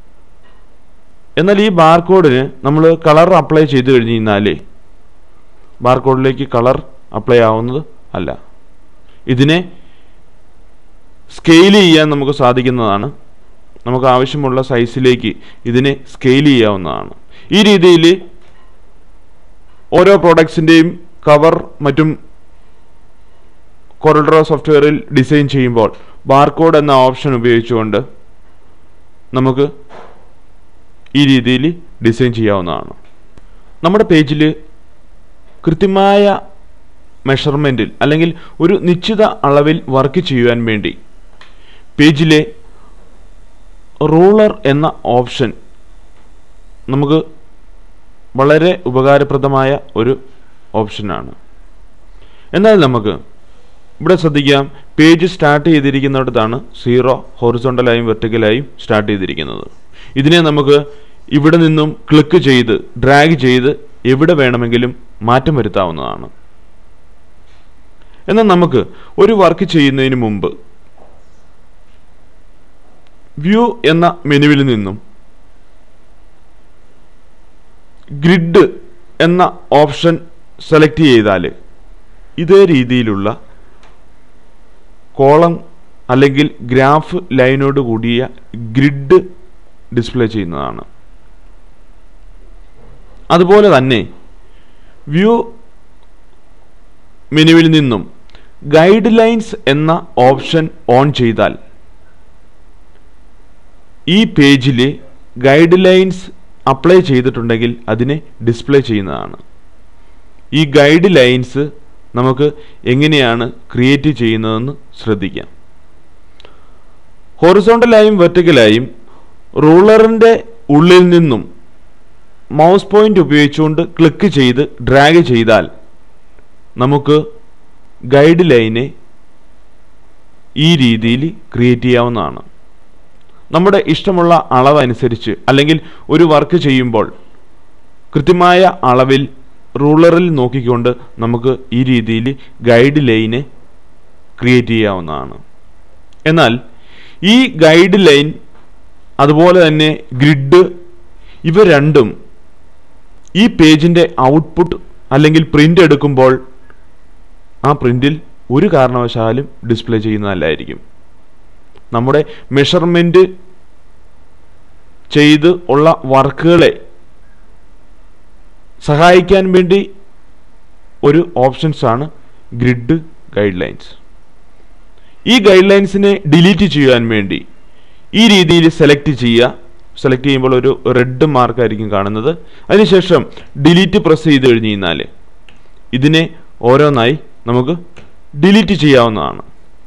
എന്നാൽ ഈ ബാർകോഡിന് നമ്മൾ കളർ അപ്ലൈ ചെയ്ത് കഴിഞ്ഞ് കഴിഞ്ഞാൽ ബാർകോഡിലേക്ക് കളർ അപ്ലൈ ആവുന്നത് അല്ല ഇതിനെ സ്കെയിൽ ചെയ്യാൻ നമുക്ക് സാധിക്കുന്നതാണ് നമുക്ക് ആവശ്യമുള്ള സൈസിലേക്ക് ഇതിനെ സ്കെയിൽ ചെയ്യാവുന്നതാണ് ഈ രീതിയിൽ ഓരോ പ്രോഡക്ട്സിൻ്റെയും കവർ മറ്റും കൊറൽഡ്രോ സോഫ്റ്റ്വെയറിൽ ഡിസൈൻ ചെയ്യുമ്പോൾ ബാർകോഡ് എന്ന ഓപ്ഷൻ ഉപയോഗിച്ചുകൊണ്ട് നമുക്ക് ഈ രീതിയിൽ ഡിസൈൻ ചെയ്യാവുന്നതാണ് നമ്മുടെ പേജിൽ കൃത്യമായ മെഷർമെൻറ്റിൽ അല്ലെങ്കിൽ ഒരു നിശ്ചിത അളവിൽ വർക്ക് ചെയ്യുവാൻ വേണ്ടി പേജിലെ റൂളർ എന്ന ഓപ്ഷൻ നമുക്ക് വളരെ ഉപകാരപ്രദമായ ഒരു ഓപ്ഷനാണ് എന്നാൽ നമുക്ക് ഇവിടെ ശ്രദ്ധിക്കാം പേജ് സ്റ്റാർട്ട് ചെയ്തിരിക്കുന്നിടത്താണ് സീറോ ഹൊറിസോണ്ടലായും വെർട്ടിക്കലായും സ്റ്റാർട്ട് ചെയ്തിരിക്കുന്നത് ഇതിനെ നമുക്ക് ഇവിടെ നിന്നും ക്ലിക്ക് ചെയ്ത് ഡ്രാഗ് ചെയ്ത് എവിടെ വേണമെങ്കിലും മാറ്റം വരുത്താവുന്നതാണ് എന്നാൽ നമുക്ക് ഒരു വർക്ക് ചെയ്യുന്നതിന് മുമ്പ് വ്യൂ എന്ന മെനുവിൽ നിന്നും ഗ്രിഡ് എന്ന ഓപ്ഷൻ സെലക്ട് ചെയ്താൽ ഇതേ രീതിയിലുള്ള കോളം അല്ലെങ്കിൽ ഗ്രാഫ് ലൈനോട് കൂടിയ ഗ്രിഡ് ഡിസ്പ്ലേ ചെയ്യുന്നതാണ് അതുപോലെ തന്നെ വ്യൂ മെനുവിൽ നിന്നും ഗൈഡ് ലൈൻസ് എന്ന ഓപ്ഷൻ ഓൺ ചെയ്താൽ ഈ പേജിൽ ഗൈഡ് ലൈൻസ് അപ്ലൈ ചെയ്തിട്ടുണ്ടെങ്കിൽ അതിനെ ഡിസ്പ്ലേ ചെയ്യുന്നതാണ് ഈ ഗൈഡ് ലൈൻസ് നമുക്ക് എങ്ങനെയാണ് ക്രിയേറ്റ് ചെയ്യുന്നതെന്ന് ശ്രദ്ധിക്കാം ഹൊറിസോണ്ടലായും വെർട്ടിക്കലായും റൂളറിൻ്റെ ഉള്ളിൽ നിന്നും മൗസ് പോയിന്റ് ഉപയോഗിച്ചുകൊണ്ട് ക്ലിക്ക് ചെയ്ത് ഡ്രാഗ് ചെയ്താൽ നമുക്ക് ഗൈഡ് ലൈനെ ഈ രീതിയിൽ ക്രിയേറ്റ് ചെയ്യാവുന്നതാണ് നമ്മുടെ ഇഷ്ടമുള്ള അളവ് അനുസരിച്ച് അല്ലെങ്കിൽ ഒരു വർക്ക് ചെയ്യുമ്പോൾ കൃത്യമായ അളവിൽ റൂളറിൽ നോക്കിക്കൊണ്ട് നമുക്ക് ഈ രീതിയിൽ ഗൈഡ് ലൈന് ക്രിയേറ്റ് ചെയ്യാവുന്നതാണ് എന്നാൽ ഈ ഗൈഡ് ലൈൻ അതുപോലെ തന്നെ ഗ്രിഡ് ഇവ രണ്ടും ഈ പേജിൻ്റെ ഔട്ട്പുട്ട് അല്ലെങ്കിൽ പ്രിൻ്റ് എടുക്കുമ്പോൾ ആ പ്രിൻ്റിൽ ഒരു കാരണവശാലും ഡിസ്പ്ലേ ചെയ്യുന്നതല്ലായിരിക്കും നമ്മുടെ മെഷർമെൻറ്റ് ചെയ്ത് ഉള്ള വർക്കുകളെ സഹായിക്കാൻ വേണ്ടി ഒരു ഓപ്ഷൻസ് ആണ് ഗ്രിഡ് ഗൈഡ് ലൈൻസ് ഈ ഗൈഡ് ലൈൻസിനെ ഡിലീറ്റ് ചെയ്യാൻ വേണ്ടി ഈ രീതിയിൽ സെലക്ട് ചെയ്യുക സെലക്ട് ചെയ്യുമ്പോൾ ഒരു റെഡ് മാർക്കായിരിക്കും കാണുന്നത് അതിനുശേഷം ഡിലീറ്റ് പ്രസ് ചെയ്ത് കഴിഞ്ഞ് കഴിഞ്ഞാൽ ഇതിനെ ഓരോന്നായി നമുക്ക് ഡിലീറ്റ് ചെയ്യാവുന്നതാണ്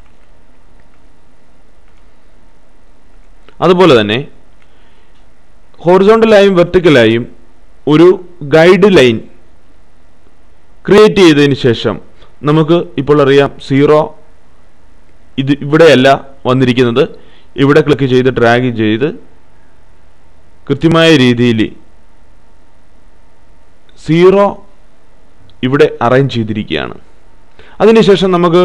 അതുപോലെ തന്നെ ഹോറിസോണ്ടലായും വെർട്ടിക്കലായും ഒരു ഗൈഡ് ലൈൻ ക്രിയേറ്റ് ചെയ്തതിന് ശേഷം നമുക്ക് ഇപ്പോൾ അറിയാം സീറോ ഇത് ഇവിടെയല്ല വന്നിരിക്കുന്നത് ഇവിടെ ക്ലിക്ക് ചെയ്ത് ഡ്രാഗ് ചെയ്ത് കൃത്യമായ രീതിയിൽ സീറോ ഇവിടെ അറേഞ്ച് ചെയ്തിരിക്കുകയാണ് അതിനുശേഷം നമുക്ക്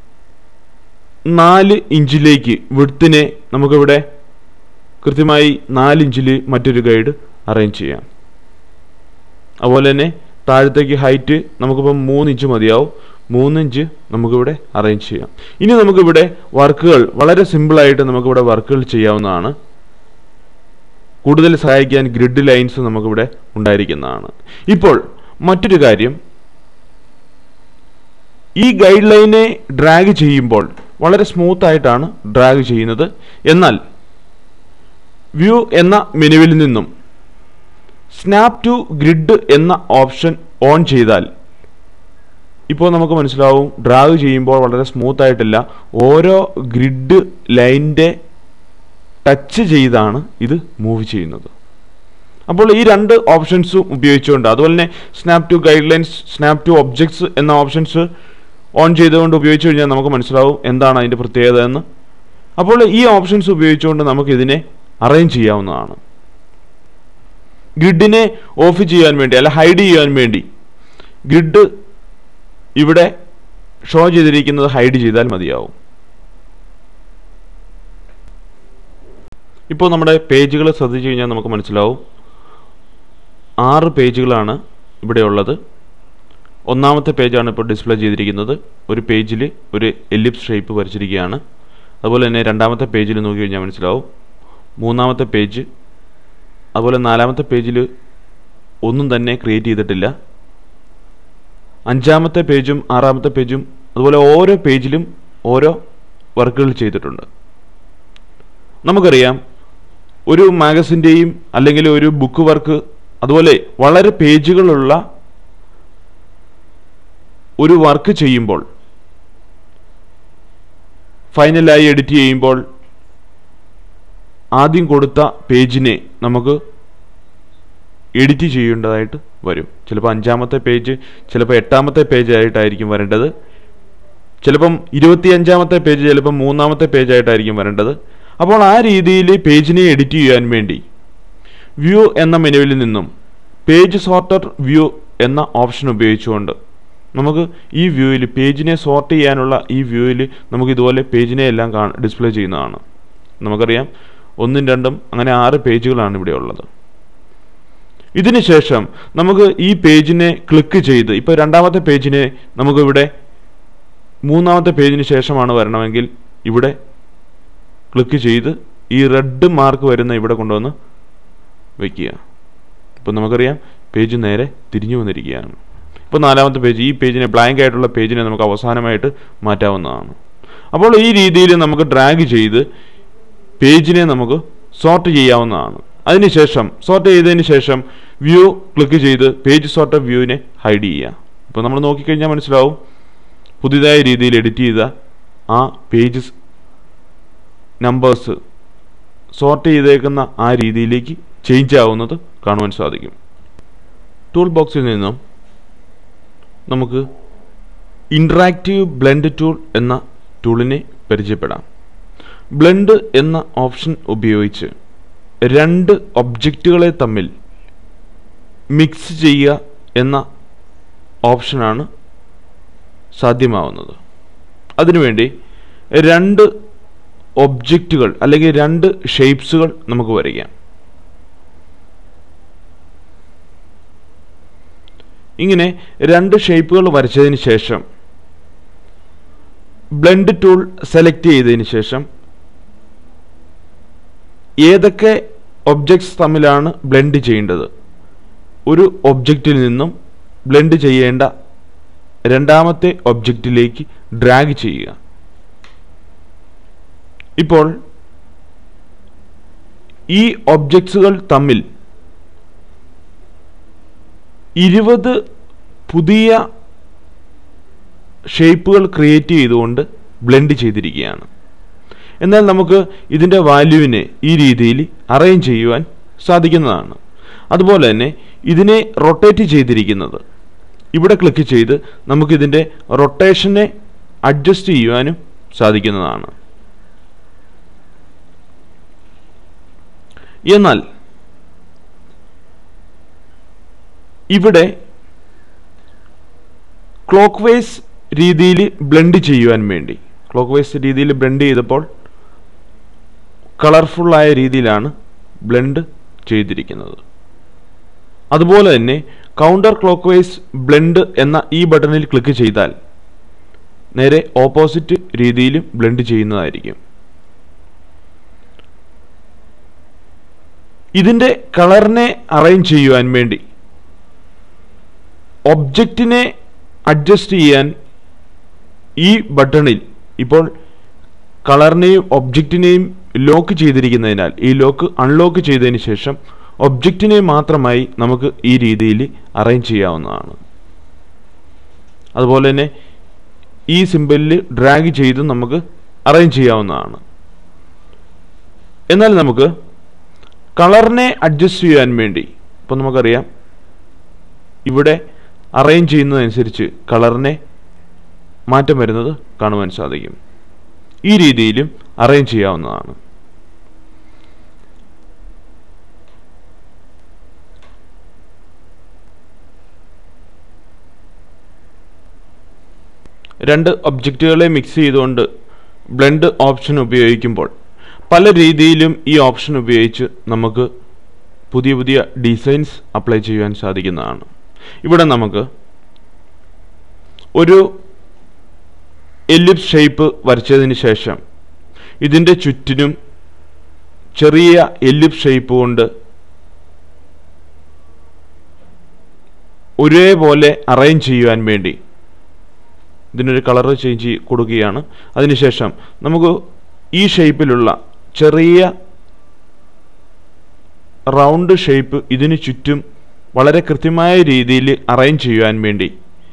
നാല് ഇഞ്ചിലേക്ക് വിടുത്തിനെ നമുക്കിവിടെ കൃത്യമായി നാല് ഇഞ്ചിൽ മറ്റൊരു ഗൈഡ് അറേഞ്ച് ചെയ്യാം അതുപോലെ തന്നെ താഴത്തേക്ക് ഹൈറ്റ് നമുക്കിപ്പം മൂന്ന് ഇഞ്ച് മതിയാവും മൂന്ന് ഇഞ്ച് നമുക്കിവിടെ അറേഞ്ച് ചെയ്യാം ഇനി നമുക്കിവിടെ വർക്കുകൾ വളരെ സിമ്പിളായിട്ട് നമുക്കിവിടെ വർക്കുകൾ ചെയ്യാവുന്നതാണ് കൂടുതൽ സഹായിക്കാൻ ഗ്രിഡ് ലൈൻസ് നമുക്കിവിടെ ഉണ്ടായിരിക്കുന്നതാണ് ഇപ്പോൾ മറ്റൊരു കാര്യം ഈ ഗൈഡ് ലൈനെ ഡ്രാഗ് ചെയ്യുമ്പോൾ വളരെ സ്മൂത്ത് ആയിട്ടാണ് ഡ്രാഗ് ചെയ്യുന്നത് എന്നാൽ വ്യൂ എന്ന മെനുവിൽ നിന്നും സ്നാപ്പ് ടു ഗ്രിഡ് എന്ന ഓപ്ഷൻ ഓൺ ചെയ്താൽ ഇപ്പോൾ നമുക്ക് മനസ്സിലാവും ഡ്രാഗ് ചെയ്യുമ്പോൾ വളരെ സ്മൂത്ത് ആയിട്ടില്ല ഓരോ ഗ്രിഡ് ലൈനിൻ്റെ ടച്ച് ചെയ്താണ് ഇത് മൂവ് ചെയ്യുന്നത് അപ്പോൾ ഈ രണ്ട് ഓപ്ഷൻസും ഉപയോഗിച്ചുകൊണ്ട് അതുപോലെ തന്നെ snap to guide lines snap to objects എന്ന ഓപ്ഷൻസ് ഓൺ ചെയ്തുകൊണ്ട് ഉപയോഗിച്ച് കഴിഞ്ഞാൽ നമുക്ക് മനസ്സിലാവും എന്താണ് അതിൻ്റെ പ്രത്യേകത എന്ന് അപ്പോൾ ഈ ഓപ്ഷൻസ് ഉപയോഗിച്ചുകൊണ്ട് നമുക്ക് ഇതിനെ അറേഞ്ച് ചെയ്യാവുന്നതാണ് ഗ്രിഡിനെ ഓഫ് ചെയ്യാൻ വേണ്ടി അല്ല ഹൈഡ് ചെയ്യാൻ വേണ്ടി ഗ്രിഡ് ഇവിടെ ഷോ ചെയ്തിരിക്കുന്നത് ഹൈഡ് ചെയ്താൽ മതിയാവും ഇപ്പോൾ നമ്മുടെ പേജുകൾ ശ്രദ്ധിച്ചു കഴിഞ്ഞാൽ നമുക്ക് മനസ്സിലാവും ആറ് പേജുകളാണ് ഇവിടെ ഉള്ളത് ഒന്നാമത്തെ പേജാണ് ഇപ്പോൾ ഡിസ്പ്ലേ ചെയ്തിരിക്കുന്നത് ഒരു പേജിൽ ഒരു എലിപ്സ് ഷേപ്പ് വരച്ചിരിക്കുകയാണ് അതുപോലെ തന്നെ രണ്ടാമത്തെ പേജിൽ നോക്കി കഴിഞ്ഞാൽ മനസ്സിലാവും മൂന്നാമത്തെ പേജ് അതുപോലെ നാലാമത്തെ പേജിൽ ഒന്നും തന്നെ ക്രിയേറ്റ് ചെയ്തിട്ടില്ല അഞ്ചാമത്തെ പേജും ആറാമത്തെ പേജും അതുപോലെ ഓരോ പേജിലും ഓരോ വർക്കുകൾ ചെയ്തിട്ടുണ്ട് നമുക്കറിയാം ഒരു മാഗസിൻ്റെയും അല്ലെങ്കിൽ ഒരു ബുക്ക് വർക്ക് അതുപോലെ വളരെ പേജുകളുള്ള ഒരു വർക്ക് ചെയ്യുമ്പോൾ ഫൈനലായി എഡിറ്റ് ചെയ്യുമ്പോൾ ആദ്യം കൊടുത്ത പേജിനെ നമുക്ക് എഡിറ്റ് ചെയ്യേണ്ടതായിട്ട് വരും ചിലപ്പോൾ അഞ്ചാമത്തെ പേജ് ചിലപ്പോൾ എട്ടാമത്തെ പേജ് ആയിട്ടായിരിക്കും വരേണ്ടത് ചിലപ്പം ഇരുപത്തി അഞ്ചാമത്തെ പേജ് ചിലപ്പം മൂന്നാമത്തെ പേജ് ആയിട്ടായിരിക്കും വരേണ്ടത് അപ്പോൾ ആ രീതിയിൽ പേജിനെ എഡിറ്റ് ചെയ്യാൻ വേണ്ടി വ്യൂ എന്ന മെനുവിൽ നിന്നും പേജ് സോർട്ടർ വ്യൂ എന്ന ഓപ്ഷൻ ഉപയോഗിച്ചുകൊണ്ട് നമുക്ക് ഈ വ്യൂവിൽ പേജിനെ സോർട്ട് ചെയ്യാനുള്ള ഈ വ്യൂവിൽ നമുക്ക് ഇതുപോലെ പേജിനെ എല്ലാം കാ ഡിസ്പ്ലേ ചെയ്യുന്നതാണ് നമുക്കറിയാം ഒന്നും രണ്ടും അങ്ങനെ ആറ് പേജുകളാണ് ഇവിടെ ഉള്ളത് ഇതിന് ശേഷം നമുക്ക് ഈ പേജിനെ ക്ലിക്ക് ചെയ്ത് ഇപ്പോൾ രണ്ടാമത്തെ പേജിനെ നമുക്ക് ഇവിടെ മൂന്നാമത്തെ പേജിന് ശേഷമാണ് വരണമെങ്കിൽ ഇവിടെ ക്ലിക്ക് ചെയ്ത് ഈ റെഡ് മാർക്ക് വരുന്ന ഇവിടെ കൊണ്ടുവന്ന് വയ്ക്കുക ഇപ്പം നമുക്കറിയാം പേജ് നേരെ തിരിഞ്ഞു വന്നിരിക്കുകയാണ് ഇപ്പോൾ നാലാമത്തെ പേജ് ഈ പേജിനെ ബ്ലാങ്ക് ആയിട്ടുള്ള പേജിനെ നമുക്ക് അവസാനമായിട്ട് മാറ്റാവുന്നതാണ് അപ്പോൾ ഈ രീതിയിൽ നമുക്ക് ഡ്രാഗ് ചെയ്ത് പേജിനെ നമുക്ക് സോർട്ട് ചെയ്യാവുന്നതാണ് അതിനുശേഷം സോർട്ട് ചെയ്തതിന് ശേഷം വ്യൂ ക്ലിക്ക് ചെയ്ത് പേജ് സോർട്ട് വ്യൂവിനെ ഹൈഡ് ചെയ്യുക ഇപ്പോൾ നമ്മൾ നോക്കിക്കഴിഞ്ഞാൽ മനസ്സിലാവും പുതിയതായ രീതിയിൽ എഡിറ്റ് ചെയ്ത ആ പേജസ് നമ്പേഴ്സ് സോർട്ട് ചെയ്തേക്കുന്ന ആ രീതിയിലേക്ക് ചേഞ്ച് ആവുന്നത് കാണുവാൻ സാധിക്കും ടൂൾ ബോക്സിൽ നിന്നും നമുക്ക് ഇൻട്രാക്റ്റീവ് ബ്ലെൻഡ് ടൂൾ എന്ന ടൂളിനെ പരിചയപ്പെടാം ബ്ലെൻഡ് എന്ന ഓപ്ഷൻ ഉപയോഗിച്ച് രണ്ട് ഒബ്ജക്റ്റുകളെ തമ്മിൽ മിക്സ് ചെയ്യുക എന്ന ഓപ്ഷനാണ് സാധ്യമാവുന്നത് അതിനുവേണ്ടി രണ്ട് ഒബ്ജക്റ്റുകൾ അല്ലെങ്കിൽ രണ്ട് ഷേപ്സുകൾ നമുക്ക് വരയ്ക്കാം ഇങ്ങനെ രണ്ട് ഷേപ്പുകൾ വരച്ചതിന് ശേഷം ബ്ലെൻഡ് ടൂൾ സെലക്ട് ചെയ്തതിന് ശേഷം ഏതൊക്കെ ഒബ്ജക്ട്സ് തമ്മിലാണ് ബ്ലെൻഡ് ചെയ്യേണ്ടത് ഒരു ഒബ്ജക്റ്റിൽ നിന്നും ബ്ലെൻഡ് ചെയ്യേണ്ട രണ്ടാമത്തെ ഒബ്ജക്റ്റിലേക്ക് ഡ്രാഗ് ചെയ്യുക ഇപ്പോൾ ഈ ഒബ്ജക്ട്സുകൾ തമ്മിൽ ഇരുപത് പുതിയ ഷേപ്പുകൾ ക്രിയേറ്റ് ചെയ്തുകൊണ്ട് ബ്ലെൻഡ് ചെയ്തിരിക്കുകയാണ് എന്നാൽ നമുക്ക് ഇതിൻ്റെ വാല്യൂവിനെ ഈ രീതിയിൽ അറേഞ്ച് ചെയ്യുവാൻ സാധിക്കുന്നതാണ് അതുപോലെ തന്നെ ഇതിനെ റൊട്ടേറ്റ് ചെയ്തിരിക്കുന്നത് ഇവിടെ ക്ലിക്ക് ചെയ്ത് നമുക്കിതിൻ്റെ റൊട്ടേഷനെ അഡ്ജസ്റ്റ് ചെയ്യുവാനും സാധിക്കുന്നതാണ് എന്നാൽ ഇവിടെ ക്ലോക്ക് വൈസ് രീതിയിൽ ബ്ലെൻഡ് ചെയ്യുവാൻ വേണ്ടി ക്ലോക്ക് വൈസ് രീതിയിൽ ബ്ലെൻഡ് ചെയ്തപ്പോൾ കളർഫുള്ളായ രീതിയിലാണ് ബ്ലെൻഡ് ചെയ്തിരിക്കുന്നത് അതുപോലെ തന്നെ കൗണ്ടർ ക്ലോക്ക് വൈസ് ബ്ലെൻഡ് എന്ന ഈ ബട്ടണിൽ ക്ലിക്ക് ചെയ്താൽ നേരെ ഓപ്പോസിറ്റ് രീതിയിലും ബ്ലെൻഡ് ചെയ്യുന്നതായിരിക്കും ഇതിൻ്റെ കളറിനെ അറേഞ്ച് ചെയ്യുവാൻ വേണ്ടി ഒബ്ജക്റ്റിനെ അഡ്ജസ്റ്റ് ചെയ്യാൻ ഈ ബട്ടണിൽ ഇപ്പോൾ കളറിനെയും ഒബ്ജക്റ്റിനെയും ലോക്ക് ചെയ്തിരിക്കുന്നതിനാൽ ഈ ലോക്ക് അൺലോക്ക് ചെയ്തതിന് ശേഷം ഒബ്ജക്റ്റിനെ മാത്രമായി നമുക്ക് ഈ രീതിയിൽ അറേഞ്ച് ചെയ്യാവുന്നതാണ് അതുപോലെ തന്നെ ഈ സിമ്പിളിൽ ഡ്രാഗ് ചെയ്ത് നമുക്ക് അറേഞ്ച് ചെയ്യാവുന്നതാണ് എന്നാൽ നമുക്ക് കളറിനെ അഡ്ജസ്റ്റ് ചെയ്യാൻ വേണ്ടി ഇപ്പോൾ നമുക്കറിയാം ഇവിടെ അറേഞ്ച് ചെയ്യുന്നതനുസരിച്ച് കളറിനെ മാറ്റം വരുന്നത് കാണുവാൻ സാധിക്കും ഈ രീതിയിലും അറേഞ്ച് ചെയ്യാവുന്നതാണ് രണ്ട് ഒബ്ജക്റ്റുകളെ മിക്സ് ചെയ്തുകൊണ്ട് ബ്ലെൻഡ് ഓപ്ഷൻ ഉപയോഗിക്കുമ്പോൾ പല രീതിയിലും ഈ ഓപ്ഷൻ ഉപയോഗിച്ച് നമുക്ക് പുതിയ പുതിയ ഡിസൈൻസ് അപ്ലൈ ചെയ്യുവാൻ സാധിക്കുന്നതാണ് ഇവിടെ നമുക്ക് ഒരു എല്ലിപ്സ് ഷേപ്പ് വരച്ചതിന് ശേഷം ഇതിൻ്റെ ചുറ്റിനും ചെറിയ എല്ലിപ്സ് ഷേപ്പ് കൊണ്ട് ഒരേപോലെ അറേഞ്ച് ചെയ്യുവാൻ വേണ്ടി ഇതിനൊരു കളർ ചേഞ്ച് കൊടുക്കുകയാണ് അതിനുശേഷം നമുക്ക് ഈ ഷേപ്പിലുള്ള ചെറിയ റൗണ്ട് ഷേപ്പ് ഇതിന് ചുറ്റും വളരെ കൃത്യമായ രീതിയിൽ അറേഞ്ച് ചെയ്യുവാൻ വേണ്ടി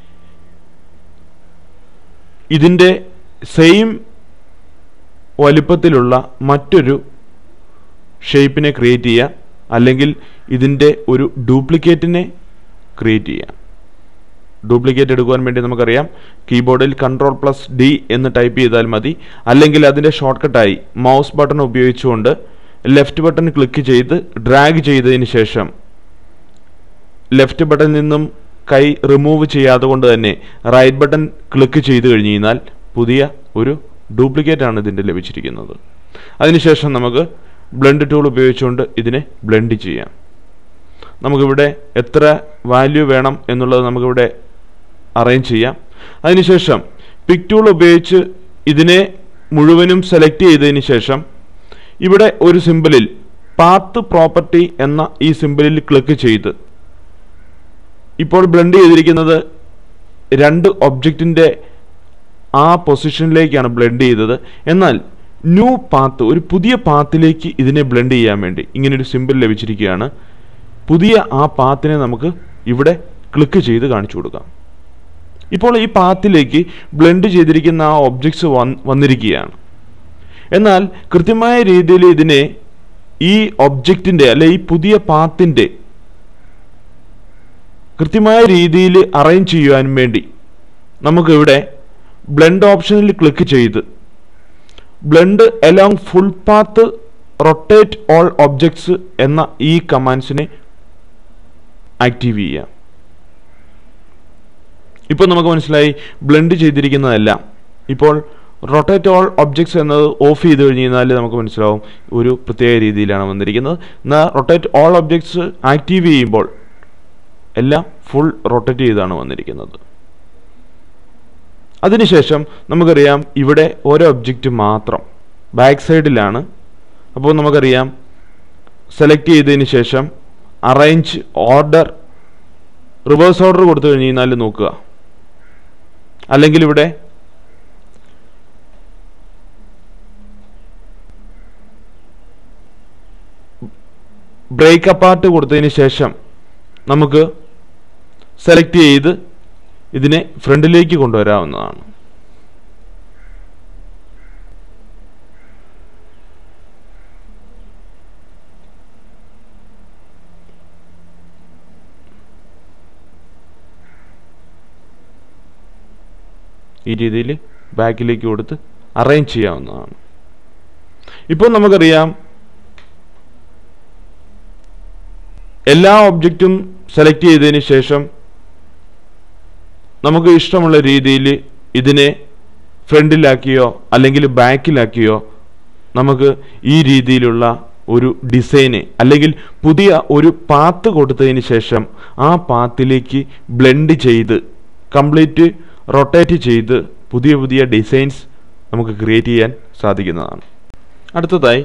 ഇതിൻ്റെ സെയിം വലുപ്പത്തിലുള്ള മറ്റൊരു ഷേപ്പിനെ ക്രിയേറ്റ് ചെയ്യുക അല്ലെങ്കിൽ ഇതിൻ്റെ ഒരു ഡ്യൂപ്ലിക്കേറ്റിനെ ക്രിയേറ്റ് ചെയ്യുക ഡ്യൂപ്ലിക്കേറ്റ് എടുക്കുവാൻ വേണ്ടി നമുക്കറിയാം കീബോർഡിൽ കൺട്രോൾ പ്ലസ് ഡി എന്ന് ടൈപ്പ് ചെയ്താൽ മതി അല്ലെങ്കിൽ അതിൻ്റെ ഷോർട്ട് കട്ടായി മൗസ് ബട്ടൺ ഉപയോഗിച്ചുകൊണ്ട് ലെഫ്റ്റ് ബട്ടൺ ക്ലിക്ക് ചെയ്ത് ഡ്രാഗ് ചെയ്തതിന് ശേഷം ലെഫ്റ്റ് ബട്ടണിൽ നിന്നും കൈ റിമൂവ് ചെയ്യാതെ കൊണ്ട് തന്നെ റൈറ്റ് ബട്ടൺ ക്ലിക്ക് ചെയ്ത് കഴിഞ്ഞ് കഴിഞ്ഞാൽ പുതിയ ഒരു ഡ്യൂപ്ലിക്കേറ്റ് ആണ് ഇതിൻ്റെ ലഭിച്ചിരിക്കുന്നത് അതിനുശേഷം നമുക്ക് ബ്ലെൻഡ് ടൂൾ ഉപയോഗിച്ചുകൊണ്ട് ഇതിനെ ബ്ലെൻഡ് ചെയ്യാം നമുക്കിവിടെ എത്ര വാല്യൂ വേണം എന്നുള്ളത് നമുക്കിവിടെ അറേഞ്ച് ചെയ്യാം അതിനുശേഷം പിക് ടൂൾ ഉപയോഗിച്ച് ഇതിനെ മുഴുവനും സെലക്ട് ചെയ്തതിന് ശേഷം ഇവിടെ ഒരു സിമ്പിളിൽ പാത്ത് പ്രോപ്പർട്ടി എന്ന ഈ സിമ്പിളിൽ ക്ലിക്ക് ചെയ്ത് ഇപ്പോൾ ബ്ലെൻഡ് ചെയ്തിരിക്കുന്നത് രണ്ട് ഒബ്ജക്റ്റിൻ്റെ ആ പൊസിഷനിലേക്കാണ് ബ്ലെൻഡ് ചെയ്തത് എന്നാൽ ന്യൂ പാത്ത് ഒരു പുതിയ പാത്തിലേക്ക് ഇതിനെ ബ്ലെൻഡ് ചെയ്യാൻ വേണ്ടി ഇങ്ങനൊരു സിമ്പിൾ ലഭിച്ചിരിക്കുകയാണ് പുതിയ ആ പാത്തിനെ നമുക്ക് ഇവിടെ ക്ലിക്ക് ചെയ്ത് കാണിച്ചു കൊടുക്കാം ഇപ്പോൾ ഈ പാത്തിലേക്ക് ബ്ലെൻഡ് ചെയ്തിരിക്കുന്ന ആ ഒബ്ജക്ട്സ് വന്നിരിക്കുകയാണ് എന്നാൽ കൃത്യമായ രീതിയിൽ ഇതിനെ ഈ ഒബ്ജക്റ്റിൻ്റെ അല്ലെ ഈ പുതിയ പാത്തിൻ്റെ കൃത്യമായ രീതിയിൽ അറേഞ്ച് ചെയ്യുവാൻ വേണ്ടി നമുക്കിവിടെ ബ്ലെൻഡ് ഓപ്ഷനിൽ ക്ലിക്ക് ചെയ്ത് blend along full path rotate all objects എന്ന ഈ കമാൻഡ്സിനെ ആക്റ്റീവ് ചെയ്യാം ഇപ്പോൾ നമുക്ക് മനസ്സിലായി ബ്ലെൻഡ് ചെയ്തിരിക്കുന്നതെല്ലാം ഇപ്പോൾ റൊട്ടേറ്റ് ഓൾ ഒബ്ജക്ട്സ് എന്നത് ഓഫ് ചെയ്ത് കഴിഞ്ഞ് കഴിഞ്ഞാൽ നമുക്ക് മനസ്സിലാവും ഒരു പ്രത്യേക രീതിയിലാണ് വന്നിരിക്കുന്നത് എന്നാൽ റൊട്ടേറ്റ് ഓൾ ഒബ്ജക്ട്സ് ആക്റ്റീവ് ചെയ്യുമ്പോൾ എല്ലാം ഫുൾ റൊട്ടേറ്റ് ചെയ്താണ് വന്നിരിക്കുന്നത് അതിനുശേഷം നമുക്കറിയാം ഇവിടെ ഓരോ ഒബ്ജക്റ്റ് മാത്രം ബാക്ക് സൈഡിലാണ് അപ്പോൾ നമുക്കറിയാം സെലക്ട് ചെയ്തതിന് ശേഷം അറേഞ്ച് ഓർഡർ റിവേഴ്സ് ഓർഡർ കൊടുത്തു കഴിഞ്ഞ് കഴിഞ്ഞാൽ നോക്കുക അല്ലെങ്കിൽ ഇവിടെ ബ്രേക്ക് അപ്പാർട്ട് കൊടുത്തതിന് ശേഷം നമുക്ക് സെലക്ട് ചെയ്ത് ഇതിനെ ഫ്രണ്ടിലേക്ക് കൊണ്ടുവരാവുന്നതാണ് ഈ രീതിയിൽ ബാക്കിലേക്ക് കൊടുത്ത് അറേഞ്ച് ചെയ്യാവുന്നതാണ് ഇപ്പോൾ നമുക്കറിയാം എല്ലാ ഒബ്ജക്റ്റും സെലക്ട് ചെയ്തതിന് ശേഷം നമുക്ക് ഇഷ്ടമുള്ള രീതിയിൽ ഇതിനെ ഫ്രണ്ടിലാക്കിയോ അല്ലെങ്കിൽ ബാക്കിലാക്കിയോ നമുക്ക് ഈ രീതിയിലുള്ള ഒരു ഡിസൈന് അല്ലെങ്കിൽ പുതിയ ഒരു പാത്ത് കൊടുത്തതിന് ശേഷം ആ പാത്തിലേക്ക് ബ്ലെൻഡ് ചെയ്ത് കംപ്ലീറ്റ് റൊട്ടേറ്റ് ചെയ്ത് പുതിയ പുതിയ ഡിസൈൻസ് നമുക്ക് ക്രിയേറ്റ് ചെയ്യാൻ സാധിക്കുന്നതാണ് അടുത്തതായി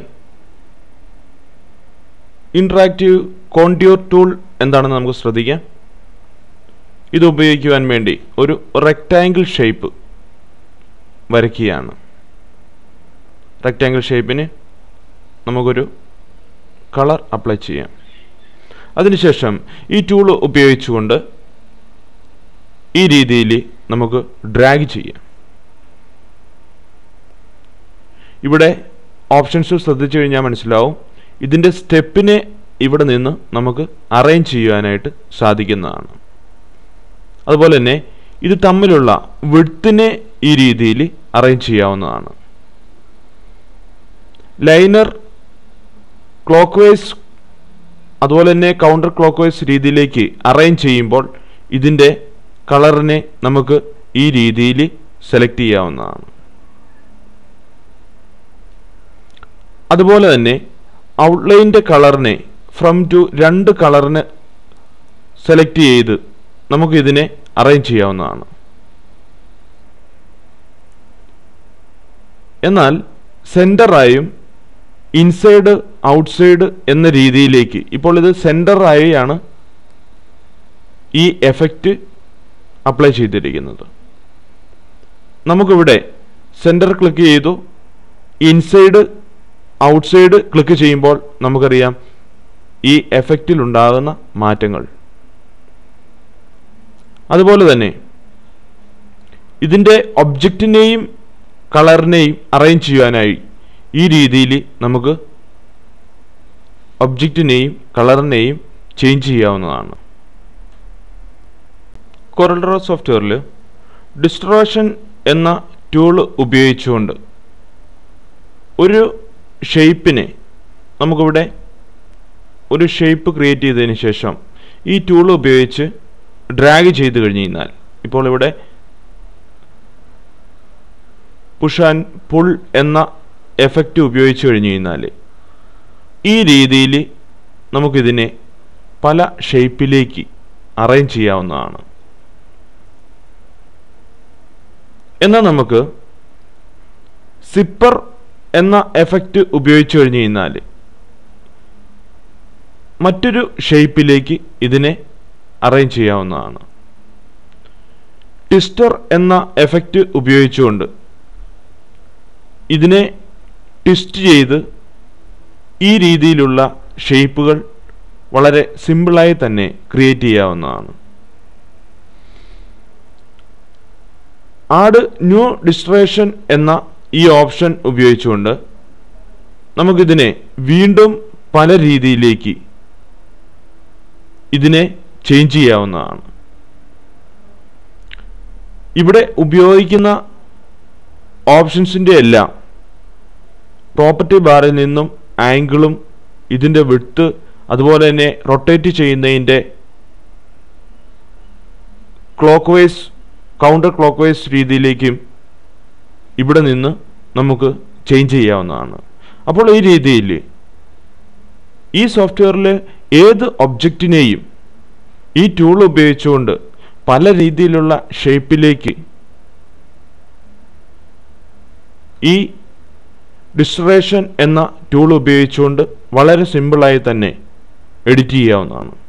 ഇൻട്രാക്റ്റീവ് കോൺട്യൂർ ടൂൾ എന്താണെന്ന് നമുക്ക് ശ്രദ്ധിക്കാം ഇത് ഉപയോഗിക്കുവാൻ വേണ്ടി ഒരു റെക്റ്റാങ്കിൾ ഷേപ്പ് വരയ്ക്കുകയാണ് റെക്റ്റാങ്കിൾ ഷേപ്പിന് നമുക്കൊരു കളർ അപ്ലൈ ചെയ്യാം അതിനുശേഷം ഈ ടൂൾ ഉപയോഗിച്ചുകൊണ്ട് ഈ രീതിയിൽ നമുക്ക് ഡ്രാഗ് ചെയ്യാം ഇവിടെ ഓപ്ഷൻസ് ശ്രദ്ധിച്ചു കഴിഞ്ഞാൽ മനസ്സിലാവും ഇതിൻ്റെ സ്റ്റെപ്പിനെ ഇവിടെ നിന്ന് നമുക്ക് അറേഞ്ച് ചെയ്യുവാനായിട്ട് സാധിക്കുന്നതാണ് അതുപോലെ തന്നെ ഇത് തമ്മിലുള്ള വിഡ്ത്തിനെ ഈ രീതിയിൽ അറേഞ്ച് ചെയ്യാവുന്നതാണ് ലൈനർ ക്ലോക്ക് വൈസ് അതുപോലെ തന്നെ കൗണ്ടർ ക്ലോക്ക് വൈസ് രീതിയിലേക്ക് അറേഞ്ച് ചെയ്യുമ്പോൾ ഇതിൻ്റെ കളറിനെ നമുക്ക് ഈ രീതിയിൽ സെലക്ട് ചെയ്യാവുന്നതാണ് അതുപോലെ തന്നെ ഔട്ട്ലൈൻ്റെ കളറിനെ ഫ്രം ടു രണ്ട് കളറിന് സെലക്ട് ചെയ്ത് നമുക്ക് ഇതിനെ അറേഞ്ച് ചെയ്യാവുന്നതാണ് എന്നാൽ സെൻറ്ററായും ഇൻസൈഡ് ഔട്ട്സൈഡ് എന്ന രീതിയിലേക്ക് ഇപ്പോൾ ഇത് സെൻറ്ററായാണ് ഈ എഫക്റ്റ് അപ്ലൈ ചെയ്തിരിക്കുന്നത് നമുക്കിവിടെ സെൻറ്റർ ക്ലിക്ക് ചെയ്തു ഇൻസൈഡ് ഔട്ട്സൈഡ് ക്ലിക്ക് ചെയ്യുമ്പോൾ നമുക്കറിയാം ഈ എഫക്റ്റിൽ ഉണ്ടാകുന്ന മാറ്റങ്ങൾ അതുപോലെ തന്നെ ഇതിൻ്റെ ഒബ്ജക്റ്റിനെയും കളറിനെയും അറേഞ്ച് ചെയ്യാനായി ഈ രീതിയിൽ നമുക്ക് ഒബ്ജക്റ്റിനെയും കളറിനെയും ചേഞ്ച് ചെയ്യാവുന്നതാണ് കൊറൽഡ്രോ സോഫ്റ്റ്വെയറിൽ ഡിസ്ട്രോഷൻ എന്ന ടൂൾ ഉപയോഗിച്ചുകൊണ്ട് ഒരു ഷേപ്പിനെ നമുക്കിവിടെ ഒരു ഷേപ്പ് ക്രിയേറ്റ് ചെയ്തതിന് ശേഷം ഈ ടൂൾ ഉപയോഗിച്ച് ഡ്രാഗ് ചെയ്ത് കഴിഞ്ഞ് കഴിഞ്ഞാൽ ഇപ്പോൾ ഇവിടെ പുഷ് ആൻഡ് പുൾ എന്ന എഫക്റ്റ് ഉപയോഗിച്ച് കഴിഞ്ഞ് കഴിഞ്ഞാൽ ഈ രീതിയിൽ നമുക്കിതിനെ പല ഷേപ്പിലേക്ക് അറേഞ്ച് ചെയ്യാവുന്നതാണ് എന്നാൽ നമുക്ക് സിപ്പർ എന്ന എഫക്റ്റ് ഉപയോഗിച്ച് കഴിഞ്ഞ് കഴിഞ്ഞാൽ മറ്റൊരു ഷേപ്പിലേക്ക് ഇതിനെ അറേഞ്ച് ചെയ്യാവുന്നതാണ് ട്വിസ്റ്റർ എന്ന എഫക്റ്റ് ഉപയോഗിച്ചുകൊണ്ട് ഇതിനെ ട്വിസ്റ്റ് ചെയ്ത് ഈ രീതിയിലുള്ള ഷേപ്പുകൾ വളരെ സിമ്പിളായി തന്നെ ക്രിയേറ്റ് ചെയ്യാവുന്നതാണ് ആഡ് ന്യൂ ഡിസ്ട്രേഷൻ എന്ന ഈ ഓപ്ഷൻ ഉപയോഗിച്ചുകൊണ്ട് നമുക്കിതിനെ വീണ്ടും പല രീതിയിലേക്ക് ഇതിനെ ചേഞ്ച് ചെയ്യാവുന്നതാണ് ഇവിടെ ഉപയോഗിക്കുന്ന ഓപ്ഷൻസിൻ്റെ എല്ലാം പ്രോപ്പർട്ടി ബാറിൽ നിന്നും ആംഗിളും ഇതിൻ്റെ വിട്ത് അതുപോലെ തന്നെ റൊട്ടേറ്റ് ചെയ്യുന്നതിൻ്റെ clockwise counter clockwise രീതിയിലേക്കും ഇവിടെ നിന്ന് നമുക്ക് ചേഞ്ച് ചെയ്യാവുന്നതാണ് അപ്പോൾ ഈ രീതിയിൽ ഈ സോഫ്റ്റ്വെയറിൽ ഏത് ഒബ്ജക്റ്റിനെയും ഈ ടൂൾ ഉപയോഗിച്ചുകൊണ്ട് പല രീതിയിലുള്ള ഷേപ്പിലേക്ക് ഈ ഡിസ്ട്രേഷൻ എന്ന ടൂൾ ഉപയോഗിച്ചുകൊണ്ട് വളരെ സിമ്പിളായി തന്നെ എഡിറ്റ് ചെയ്യാവുന്നതാണ്